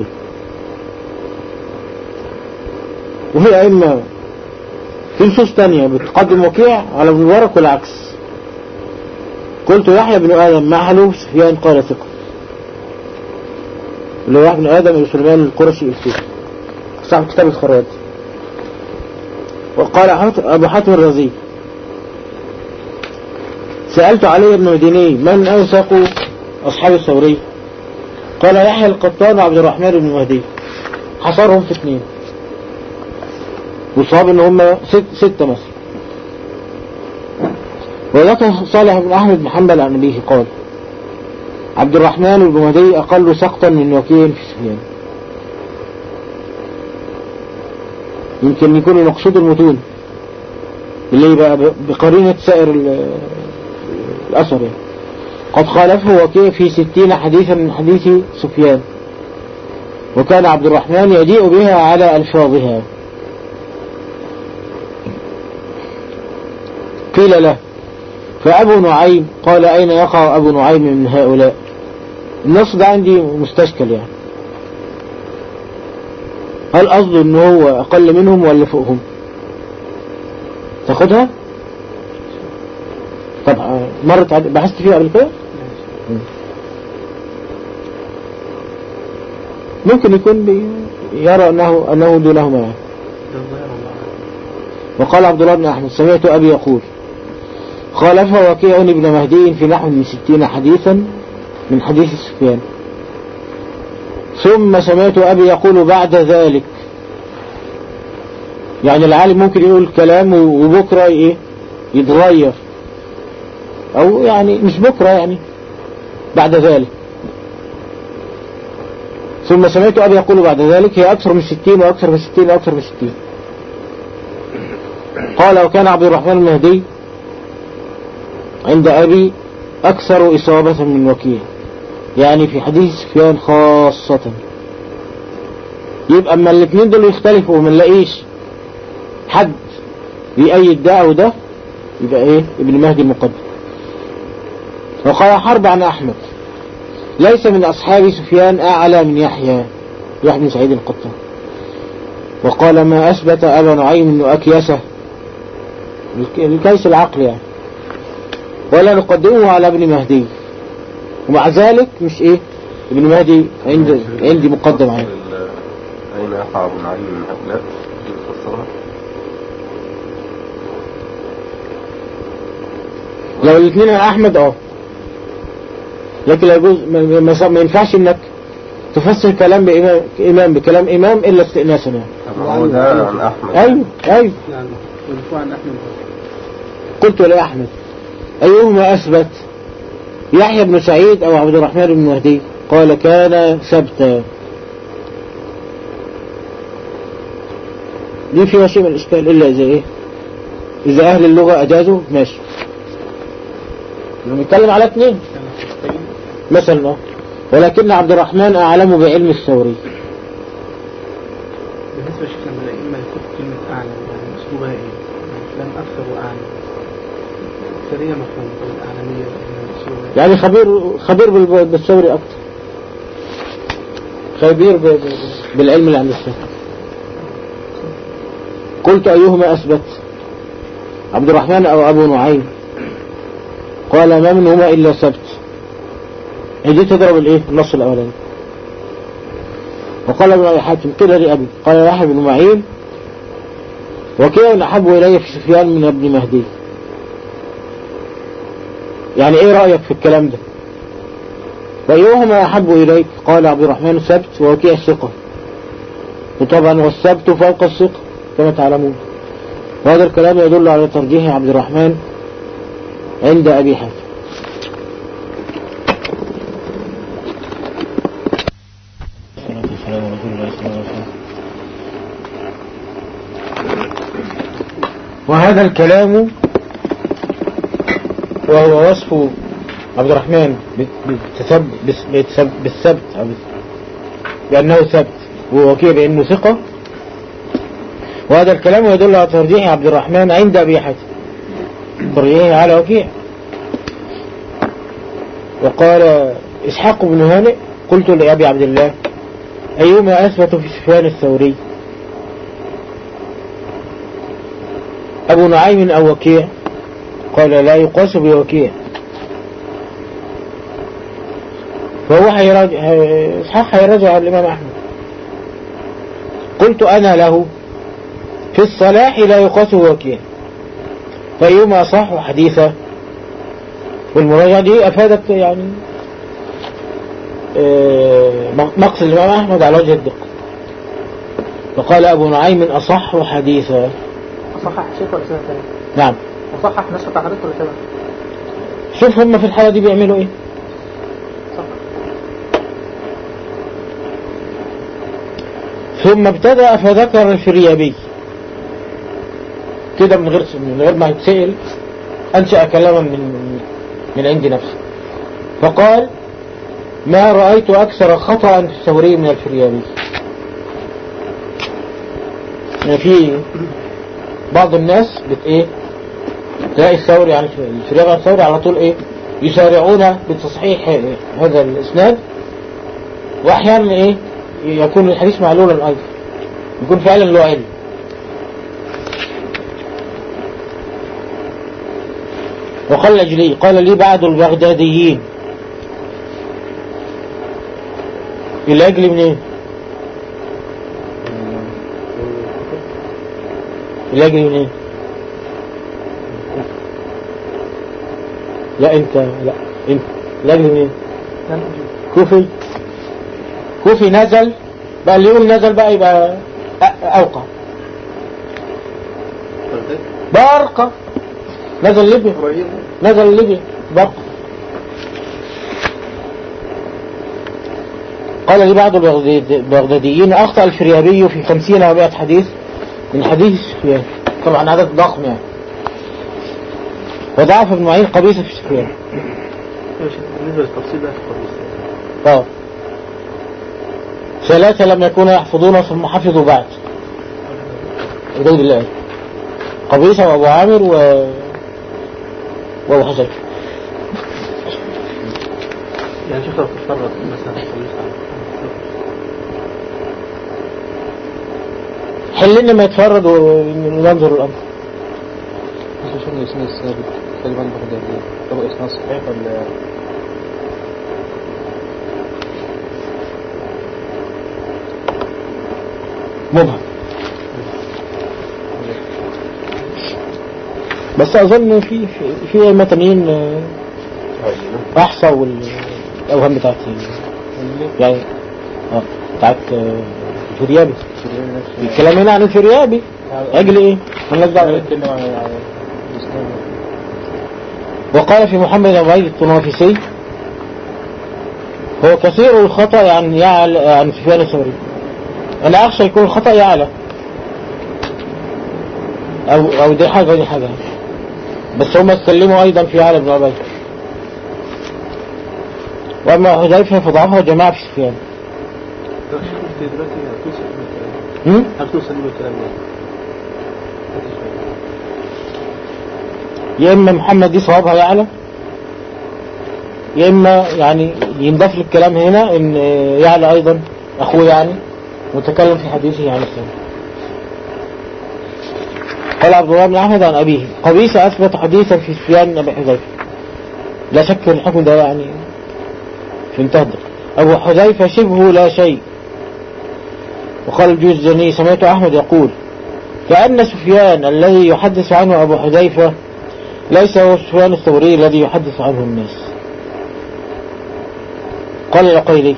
Speaker 1: وهي أئمة في نصوص تانية بتقدم وكيع على ابن مبارك والعكس قلت يحيى بن آدم مع حلوف سفيان قال ثقة اللي هو يحيى بن آدم بن سليمان القرشي الفيل صاحب كتاب الخراج وقال حات- أبو حاتم الرازي سألت علي بن مديني من أوثق أصحاب الثوري قال يحيى القطان وعبد الرحمن بن مهدي حصرهم في اثنين وصاب ان هم ست ستة مثلا وذكر صالح بن أحمد بن حنبل عن أبيه قال عبد الرحمن بن مهدي أقل سقطا من وكيل في سفيان يمكن يكون المقصود المتون اللي بقى بقرينة سائر ال- الأثر يعني. قد خالفه وكيع في ستين حديثا من حديث سفيان وكان عبد الرحمن يجيء بها على ألفاظها قيل له فأبو نعيم قال أين يقع أبو نعيم من هؤلاء النص ده عندي مستشكل يعني هل قصده ان هو اقل منهم ولا فوقهم تاخدها طب آه، مرت عد... بحثت فيها قبل كده مم. ممكن يكون بي... يرى انه انه دونهما يعني.
Speaker 2: ده الظاهر الله أعلم.
Speaker 1: وقال عبد الله بن احمد سمعت ابي يقول خالف وكيع بن مهدي في نحو من ستين حديثا من حديث سفيان ثم سمعت أبي يقول بعد ذلك يعني العالم ممكن يقول كلام وبكرة ايه يتغير او يعني مش بكرة يعني بعد ذلك ثم سمعت أبي يقول بعد ذلك هي أكثر من ستين وأكثر من ستين وأكثر من ستين قال وكان عبد الرحمن المهدي عند أبي أكثر إصابة من وكيع يعني في حديث سفيان خاصة يبقى اما الاثنين دول يختلفوا وما نلاقيش حد بيأيد ده أو ده يبقى ايه ابن مهدي المقدم وقال حرب عن أحمد ليس من أصحاب سفيان أعلى من يحيى يحيى بن سعيد القطان وقال ما أثبت أبا نعيم أنه أكيسه الكيس العقل يعني ولا نقدمه على ابن مهدي ومع ذلك مش ايه ابن مهدي عند عندي مقدم عليه
Speaker 5: أين يقع أبو نعيم من هؤلاء يفسرها
Speaker 1: لو الاثنين عن احمد اه لكن لا يجوز ما, ما, ما ينفعش انك تفسر كلام بإمام إمام بكلام إمام إلا استئناسا يعني
Speaker 5: طب هو ده عن أحمد
Speaker 1: أيوه أيوه
Speaker 2: يعني مرفوع عن أحمد
Speaker 1: قلت لأحمد أيهما أثبت يحيى بن سعيد أو عبد الرحمن بن مهدي قال كان ثبتا دي فيها شيء من الإشكال إلا إذا إيه إذا أهل اللغة أجازوا ماشي بنتكلم على اثنين مثلا اه ولكن عبد الرحمن أعلم بعلم الثوري
Speaker 2: بالنسبة لشيخنا من الأئمة اللي كتب كلمة أعلم يعني أسلوبها إيه؟ يعني فلان أكثر وأعلم أكثرية مفهوم الأعلمية يعني أسلوبها إيه؟
Speaker 1: يعني خبير خبير بال- بالثوري أكتر خبير ب- ب- بالعلم اللي عند الثوري قلت أيهما أثبت عبد الرحمن أو أبو نعيم قال ما منهما إلا سبت دي تضرب الايه النص الأولاني وقال ابن أبي حاتم قيل لأبي قال يحيى بن معين وكيع أحب إلي في سفيان من ابن مهدي يعني ايه رأيك في الكلام ده وأيهما أحب إليك قال عبد الرحمن السبت ووكيع الثقة وطبعا والسبت فوق الثقة كما تعلمون وهذا الكلام يدل على ترجيح عبد الرحمن عند أبي حاتم
Speaker 6: الصلاة والسلام على رسول الله صلى الله عليه وسلم
Speaker 1: وهذا الكلام وهو وصف عبد الرحمن بالتسب بس- بالتسب- بالسبت أو بس- بأنه سبت ووكيل بأنه ثقة وهذا الكلام يدل على ترجيح عبد الرحمن عند أبي حاتم ترجيحه على وكيع وقال إسحاق بن هانئ قلت لأبي عبد الله أيما أثبت في سفيان الثوري أبو نعيم أو وكيع قال لا يقاس بوكيع فهو هيراجع هي- إسحاق هيراجع على الإمام أحمد قلت أنا له في الصلاح لا يقاس بوكيع فأيما صح حديثا والمراجعة دي أفادت يعني آه، مقصد الإمام أحمد على وجه الدقة فقال أبو نعيم أصح حديثا
Speaker 2: صحح شيخ ولا سنة ثانية
Speaker 1: نعم
Speaker 2: وصحح نسخة حضرتك ولا شبه
Speaker 1: شوف هم في الحالة دي بيعملوا ايه ثم ابتدأ فذكر الفريابي كده من غير من غير ما يتسأل أنشأ كلاما من من عند نفسه فقال ما رأيت أكثر خطأ في الثوري من الفريابي يعني في بعض الناس بت ايه تلاقي الثوري يعني الفريابي عن الثوري على طول ايه يسارعون بتصحيح هذا الاسناد واحيانا ايه يكون الحديث معلولا ايضا يكون فعلا له علم وقال الأجلي قال لي بعض البغداديين الأجل منين الأجل منين لا انت لا انت الأجل منين كوفي كوفي نزل بقى اللي يقول نزل بقى يبقى أ- أوقع برقة نزل ليبيا نزل ليبيا برقة قال لي بعض البغداد- البغداديين أخطأ الفريابي في خمسين ومائة حديث من حديث سفيان طبعا عدد ضخم يعني وضعف ابن معين قبيصة في سفيان
Speaker 2: بالنسبة للتفصيل بقى في القبيس
Speaker 1: اه ثلاثة لم يكونوا يحفظون ثم حفظوا بعد ودود الله قبيصة وأبو عامر و وأبو حسن
Speaker 2: يعني شيخ لو تتفرد مثلا في القبيس
Speaker 1: حل لنا ما يتفرد وننظر الأمر
Speaker 3: بس شنو الاسناد الثابت تقريبا بغدادي طب اسناد صحيح ولا
Speaker 1: مبهم بس أظن في في, في أئمة تانيين آه، أحصى والأوهام بتاعت يعني اه بتاعت آه، الفريابي الكلام هنا عن الفريابي أجل إيه؟ مالناش دعوة بيه.
Speaker 3: نتكلم عن عن الاسناد
Speaker 1: وقال في محمد بن عبيد الطنافسي هو كثير الخطأ يعني يعلى عن سفيان الثوري أنا أخشى يكون الخطأ يعلى أو أو دي حاجة ودي حاجة بس هم اتكلموا أيضا في يعلى بن عبيد وأما حذيفة فضعفها جماعة في سفيان
Speaker 2: طب شيخ انت دلوقتي هتوصل بالكلام
Speaker 1: هم؟
Speaker 2: هتوصل بالكلام ده
Speaker 1: يا إما محمد دي صوابها يعلى يا إما يعني ينضاف للكلام هنا إن يعلى أيضا أخوه يعني متكلم في حديثه عن السنة قال عبد الله بن أحمد عن أبيه قبيسة أثبت حديثا في سفيان أبي حذيفة لا شك الحكم ده يعني في منتهى الدقة. أبو حذيفة شبه لا شيء وقال الجوزجاني سمعت أحمد يقول كأن سفيان الذي يحدث عنه أبو حذيفة ليس هو سفيان الثوري الذي يحدث عنه الناس قال العقيلي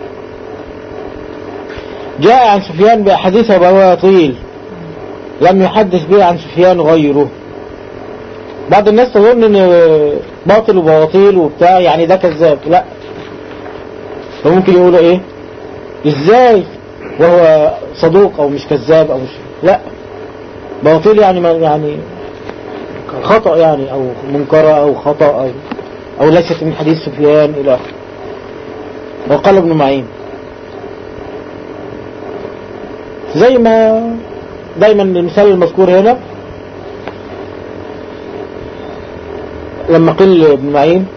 Speaker 1: جاء عن سفيان بأحاديث بواطيل لم يحدث به عن سفيان غيره بعض الناس تظن ان باطل وبواطيل وبتاع يعني ده كذاب لا فممكن يقولوا ايه ازاي وهو صدوق او مش كذاب او مش لا باطل يعني ما يعني خطأ يعني او منكرة او خطأ او او ليست من حديث سفيان الى اخره وقال ابن معين زي ما دايما المثال المذكور هنا لما قيل ابن معين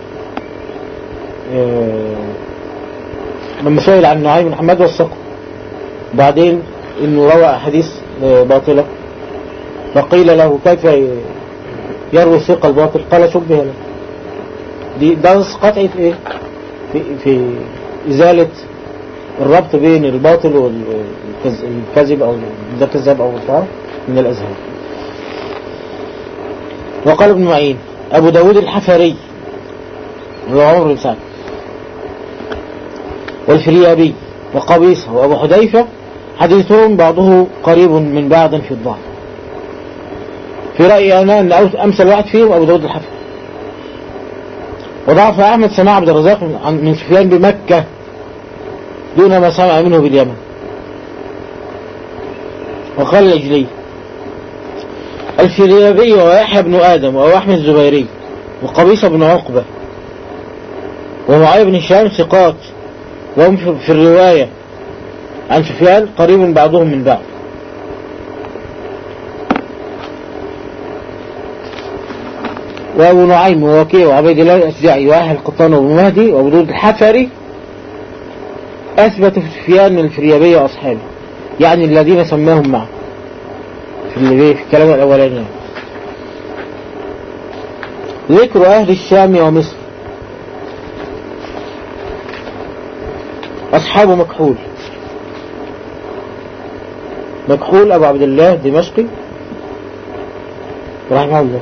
Speaker 1: آه، لما سئل عن نعيم بن محمد وثقه بعدين انه روى احاديث آه، باطلة فقيل له كيف يروي الثقة الباطل قال شبه له دي ده نص قطعي في ايه في, في ازالة الربط بين الباطل والكذب او ده كذاب او بتاع من الازهار وقال ابن معين ابو داود الحفري اللي هو عمرو بن سعد والفريابي وقبيصة وابو حذيفة حديثهم بعضه قريب من بعض في الضعف في رأيي أنا أن أوس- أمثل واحد فيهم أبو داود الحفري وضعف أحمد سماع عبد الرزاق من- عن- من سفيان بمكة دون ما سمع منه باليمن وقال الأجلي الفريابي ويحيى بن آدم وأحمد الزبيري وقبيصة بن عقبة ومعاوية بن هشام ثقات وهم في في الرواية عن سفيان قريب بعضهم من بعض وأبو نعيم ووكيع وعبيد الله الأشجعي وأهل القطان وابن مهدي وأبو داود الحفري أثبتوا في سفيان من الفريابية وأصحابه يعني الذين سماهم معه في اللي في الكلام الأولاني ذكر أهل الشام ومصر أصحاب مكحول مكحول أبو عبد الله الدمشقي رحمه الله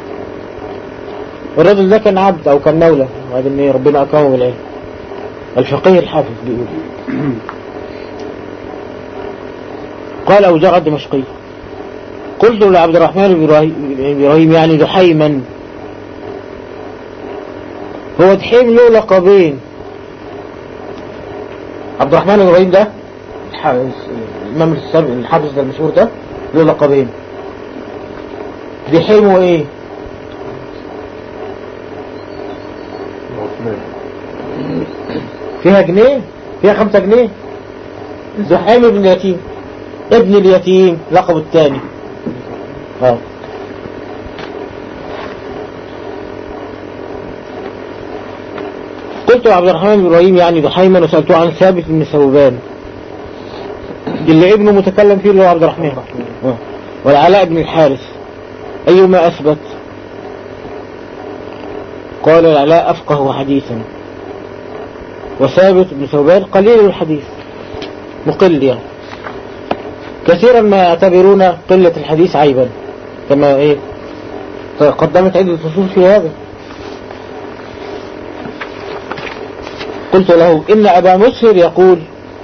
Speaker 1: الرجل ده كان عبد أو كان مولى وبعدين إيه ربنا أكرمه بالعلم الفقيه الحافظ بيقول قال أبو جعد الدمشقي قلت لعبد الرحمن بن إبراهيم- بن إبراهيم يعني دحيما هو دحيم له لقبين عبد الرحمن بن إبراهيم ده الح- الإمام السابق الحافظ ده المشهور ده له لقبين دحيم وإيه
Speaker 5: عثمان
Speaker 1: فيها جنيه فيها خمسة جنيه زحام ابن اليتيم ابن اليتيم لقب الثاني اه قلت عبد الرحمن بن ابراهيم يعني دحيما وسألته عن ثابت بن ثوبان اللي ابنه متكلم فيه اللي هو عبد الرحمن آه. والعلاء بن الحارث أيما أثبت قال العلاء أفقه حديثا وثابت بن ثوبان قليل الحديث مقل يعني كثيرا ما يعتبرون قلة الحديث عيبا كما ايه قدمت عدة فصول في هذا قلت له إن أبا مسهر يقول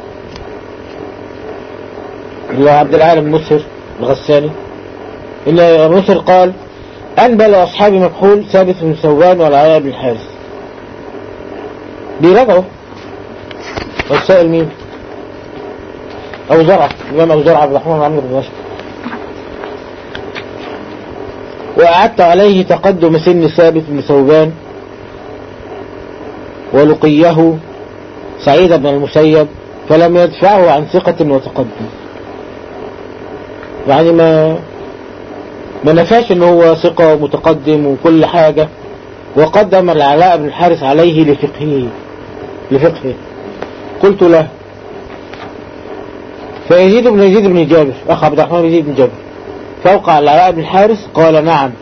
Speaker 1: اللي هو عبد العالم مسهر الغساني إن أبا مسهر قال أنبل أصحاب مكحول ثابت بن ثوبان والعلاء بن الحارث بيراجعوا والسائل مين أبو زرعة الإمام أبو زرعة عبد الرحمن عمرو بن بشر وأعدت عليه تقدم سن ثابت بن ثوبان ولقيه سعيد بن المسيب فلم يدفعه عن ثقة وتقدم يعني ما ما نفاش ان هو ثقة ومتقدم وكل حاجة وقدم العلاء بن الحارث عليه لفقهه لفقهه قلت له فيزيد بن يزيد بن جابر أخ عبد الرحمن بن يزيد بن جابر فوقع العلاء بن الحارث قال نعم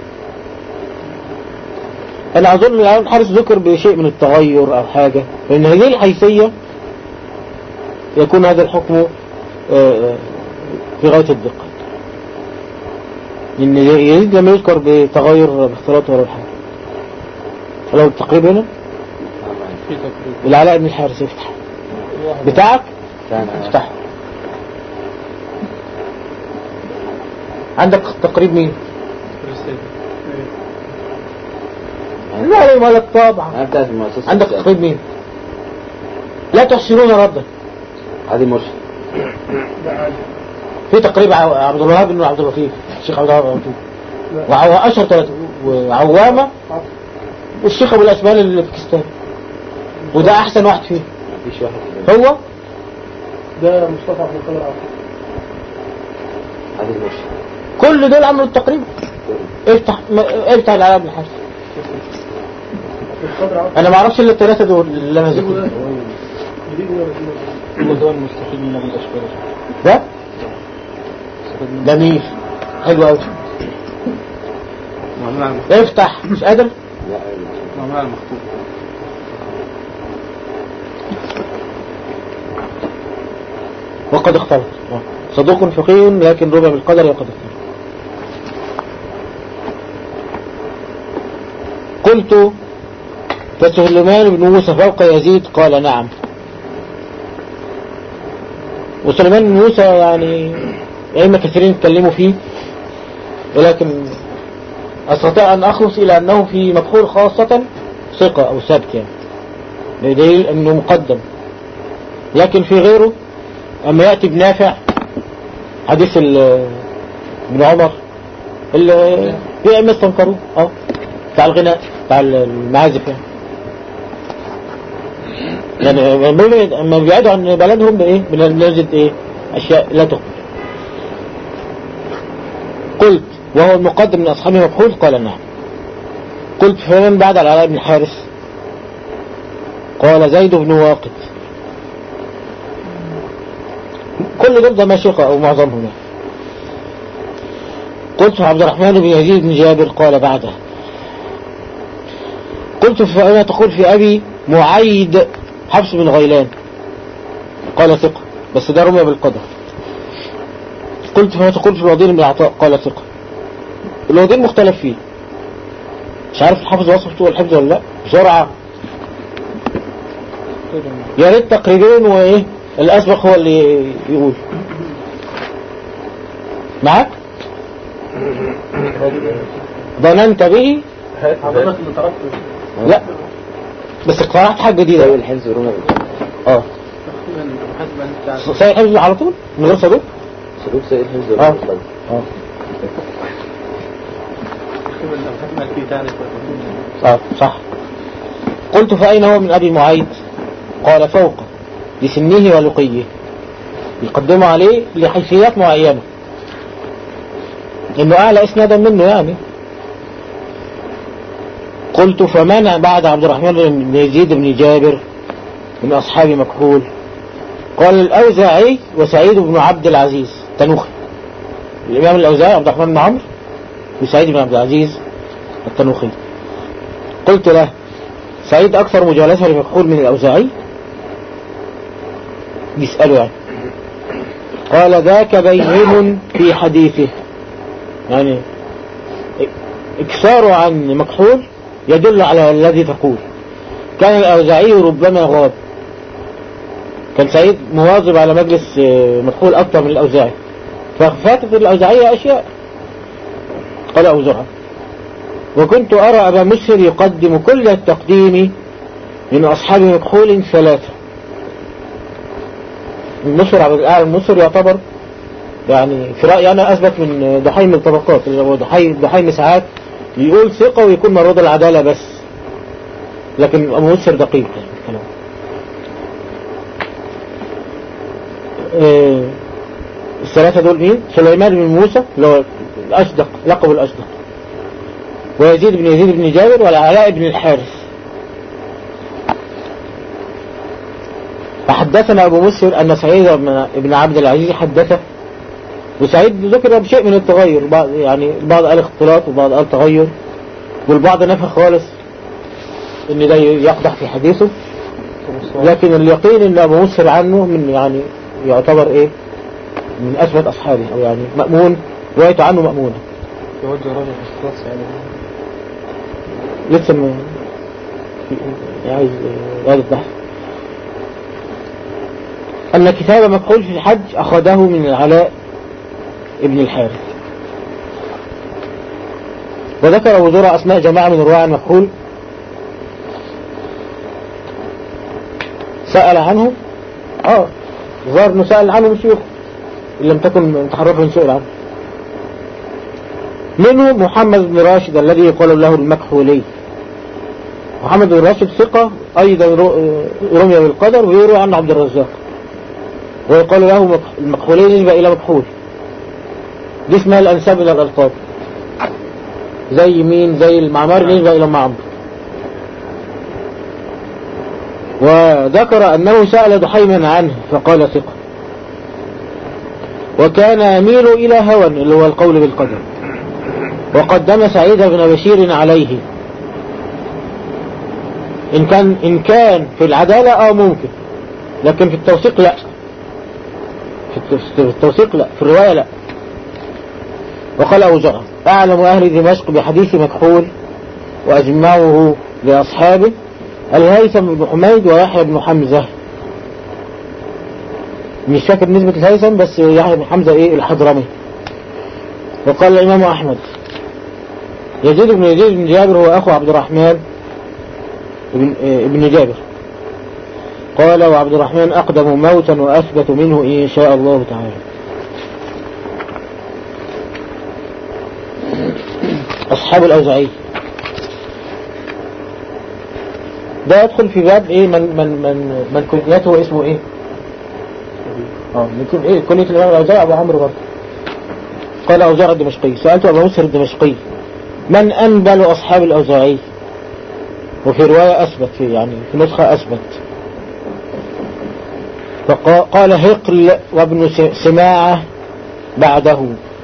Speaker 1: أنا أظن العلاء بن الحارث ذكر بشيء من التغير أو حاجة لأن هذه الحيثية يكون هذا الحكم آه، آه، في غاية الدقة لأن يزيد لم يذكر بتغير باختلاط ولا حاجة لو التقريب هنا
Speaker 3: في تقريب
Speaker 1: العلاء بن الحارث افتح بتاعك افتح عندك تقريب مين لا لا مالك طبعا
Speaker 4: انا بتاعت المؤسسة
Speaker 1: عندك تقريب مين لا تحسنون ردا
Speaker 4: عادي مرشد
Speaker 1: في تقريب ع- عبد الوهاب بن عبد اللطيف الشيخ عبد الوهاب بن عبد اللطيف وعو- اشهر ثلاثة وعوامة والشيخ ابو الاسبان اللي في باكستان وده احسن واحد فيه
Speaker 4: مفيش واحد كده.
Speaker 1: هو
Speaker 2: ده مصطفى عبد القادر عبد
Speaker 4: عادي مرشد
Speaker 1: كل دول عملوا التقريب افتح م- افتح العلاء بن الحارث
Speaker 2: القادر عبد
Speaker 1: انا ما اعرفش الا الثلاثة دول اللي انا
Speaker 2: جيبوا ده
Speaker 1: ذكرت
Speaker 2: جديد ولا جديد
Speaker 6: كل دول مستحيل من ابو الاشبال
Speaker 1: ده جميل حلو قوي
Speaker 3: معلومة على المخطوط
Speaker 1: افتح مش قادر
Speaker 4: لا
Speaker 3: معلومة على المخطوط
Speaker 1: وقد اختلط صدوق فقيه لكن ربع بالقدر وقد اختلط قلت فسليمان بن موسى فوق يزيد قال نعم وسليمان بن موسى يعني أئمة كثيرين اتكلموا فيه ولكن أستطيع أن أخلص إلى أنه في مدخول خاصة ثقة أو ثبت يعني بدليل أنه مقدم لكن في غيره أما يأتي بنافع حديث ال- ابن عمر اللي في أئمة استنكروه اه بتاع الغناء بتاع المعازف يعني يعني لما بيبعد- لما بيبعدوا عن بلدهم بإيه بنجد إيه أشياء لا تقبل قلت وهو المقدم من أصحاب مبحوث قال نعم قلت فمن بعد العلاء بن الحارث قال زيد بن واقد كل دول دمشق أو معظمهم يعني. قلت عبد الرحمن بن يزيد بن جابر قال بعده قلت فأنا تقول في أبي معيد حفص بن غيلان قال ثقة بس ده رمي بالقدر قلت فما تقول في الوضير بن عطاء قال ثقة الوضير مختلف فيه مش عارف الحافظ وصف سوء الحفظ ولا لا بسرعة يا ريت تقريبين وايه الاسبق هو اللي يقول معاك ظننت به
Speaker 2: حضرتك اللي طرفت
Speaker 1: لا بس اقترحت حاجة جديدة
Speaker 4: سيد الحفظ ورمى بالقدر.
Speaker 1: اه
Speaker 2: تقريبا حسب انت بتاع
Speaker 1: سيد حفظ على طول من غير صدوق
Speaker 4: سلوك سيد الحفظ
Speaker 1: اه
Speaker 4: ورمى بالقدر.
Speaker 1: اه
Speaker 2: تقريبا لو حسب في تعرف
Speaker 1: اه صح قلت فأين هو من أبي معيد قال فوق لسنه ولقيه يقدموا عليه لحيثيات معينة انه اعلى اسنادا منه يعني قلت فمن بعد عبد الرحمن بن يزيد بن جابر من اصحاب مكحول قال الاوزاعي وسعيد بن عبد العزيز تنوخي الامام الاوزاعي عبد الرحمن بن عمرو وسعيد بن عبد العزيز التنوخي قلت له سعيد أكثر مجالسة لمكحول من الأوزاعي بيسأله يعني قال ذاك بين في حديثه يعني اكثاره عن مكحول يدل على الذي تقول كان الأوزاعي ربما غاب كان سعيد مواظب على مجلس آه، مكحول أكثر من الأوزاعي ففاتت الأوزاعية أشياء قال أبو زرعة وكنت أرى أبا مسهر يقدم كل التقديم من أصحاب مكحول ثلاثة المسهر عبد الأعلى المسهر يعتبر يعني في رأيي أنا أثبت من ضحيم الطبقات اللي هو ضحي ضحيم ساعات يقول ثقة ويكون مرود العدالة بس لكن أبو مسهر دقيق يعني في الكلام آه، الثلاثة دول مين؟ سليمان بن موسى اللي هو الأصدق لقب الأصدق ويزيد بن يزيد بن جابر والعلاء بن الحارث فحدثنا أبو مسهر أن سعيد بن- بن عبد العزيز حدثه وسعيد ذكر بشيء من التغير بعض يعني البعض قال اختلاط وبعض قال تغير والبعض نفى خالص ان ده يقدح في حديثه لكن اليقين ان ابو مسهر عنه من يعني يعتبر ايه من اثبت اصحابه او يعني مأمون روايته عنه مأمونة
Speaker 3: يوجه رجل اختلاط يعني
Speaker 1: لسه ما في عايز هذا البحث أن كتاب مكحول في الحج أخذه من العلاء ابن الحارث وذكر أبو زرع أسماء جماعة من رواة عن مكحول سأل عنه اه ظهر انه سأل عنه من شيوخه إن لم تكن تحرفه من سؤال عنه منه محمد بن راشد الذي يقال له المكحولي محمد بن راشد ثقة أيضا رو- رمي بالقدر ويروى عنه عبد الرزاق ويقال له مك- المكحولي نسبة إلى مكحول دي اسمها الأنساب إلى الألقاب زي مين زي المعمار نسبة إلى معمر وذكر أنه سأل دحيما عنه فقال ثقة وكان يميل إلى هوى اللي هو القول بالقدر وقدم سعيد بن بشير عليه إن كان, إن كان في العدالة أو ممكن لكن في التوثيق لا في الت- في التوثيق لا في الرواية لا وقال أبو زرع أعلم أهل دمشق بحديث مكحول وأجمعه لأصحابه الهيثم بن حميد ويحيى بن حمزة مش فاكر نسبة الهيثم بس يحيى بن حمزة ايه الحضرمي وقال الإمام أحمد يزيد بن يزيد بن جابر هو أخو عبد الرحمن ابن, إيه ابن جابر قال وعبد الرحمن أقدم موتا وأثبت منه إن شاء الله تعالى أصحاب الأوزعي ده يدخل في باب ايه من من من من كنيته اسمه ايه اه يكون ايه كنية الامام الاوزاعي ابو عمرو برضه قال اوزاعي الدمشقي سألت ابو مسر الدمشقي من انبل اصحاب الاوزاعي وفي رواية اثبت في يعني في نسخة اثبت فقال هقل وابن س- سماعة بعده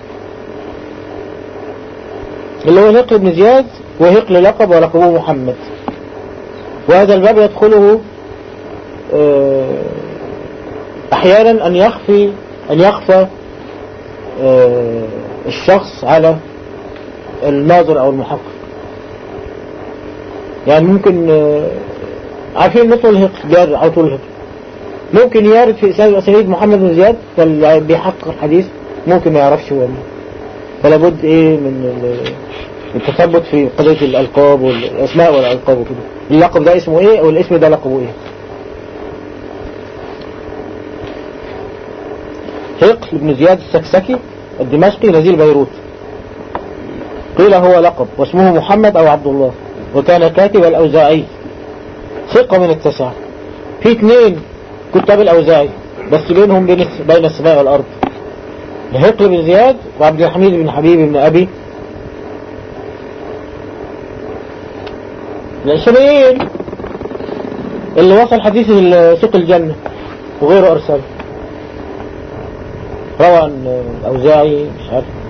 Speaker 1: اللي هو هقل بن زياد وهقل لقب ولقبه محمد وهذا الباب يدخله آه، احيانا ان يخفي ان يخفى آه، الشخص على الناظر او المحقق يعني ممكن آه، عارفين مثل الهقل جار على طول الهقل ممكن يرد في اسناد اسانيد محمد بن زياد فاللي بيحقق الحديث ممكن ما يعرفش هو مين فلا بد ايه من ال- التثبت في قضية الألقاب والأسماء والألقاب وكده اللقب ده اسمه ايه والاسم ده لقبه ايه هقل بن زياد السكسكي الدمشقي نزيل بيروت قيل هو لقب واسمه محمد أو عبد الله وكان كاتب الأوزاعي ثقة من التسعة في اثنين كتاب الأوزاعي بس بينهم بين الس- بين السماء والأرض هقل بن زياد وعبد الحميد بن حبيب بن أبي العشرين اللي وصل حديث ال- سوق الجنة وغيره أرسل روى عن الأوزاعي مش عارف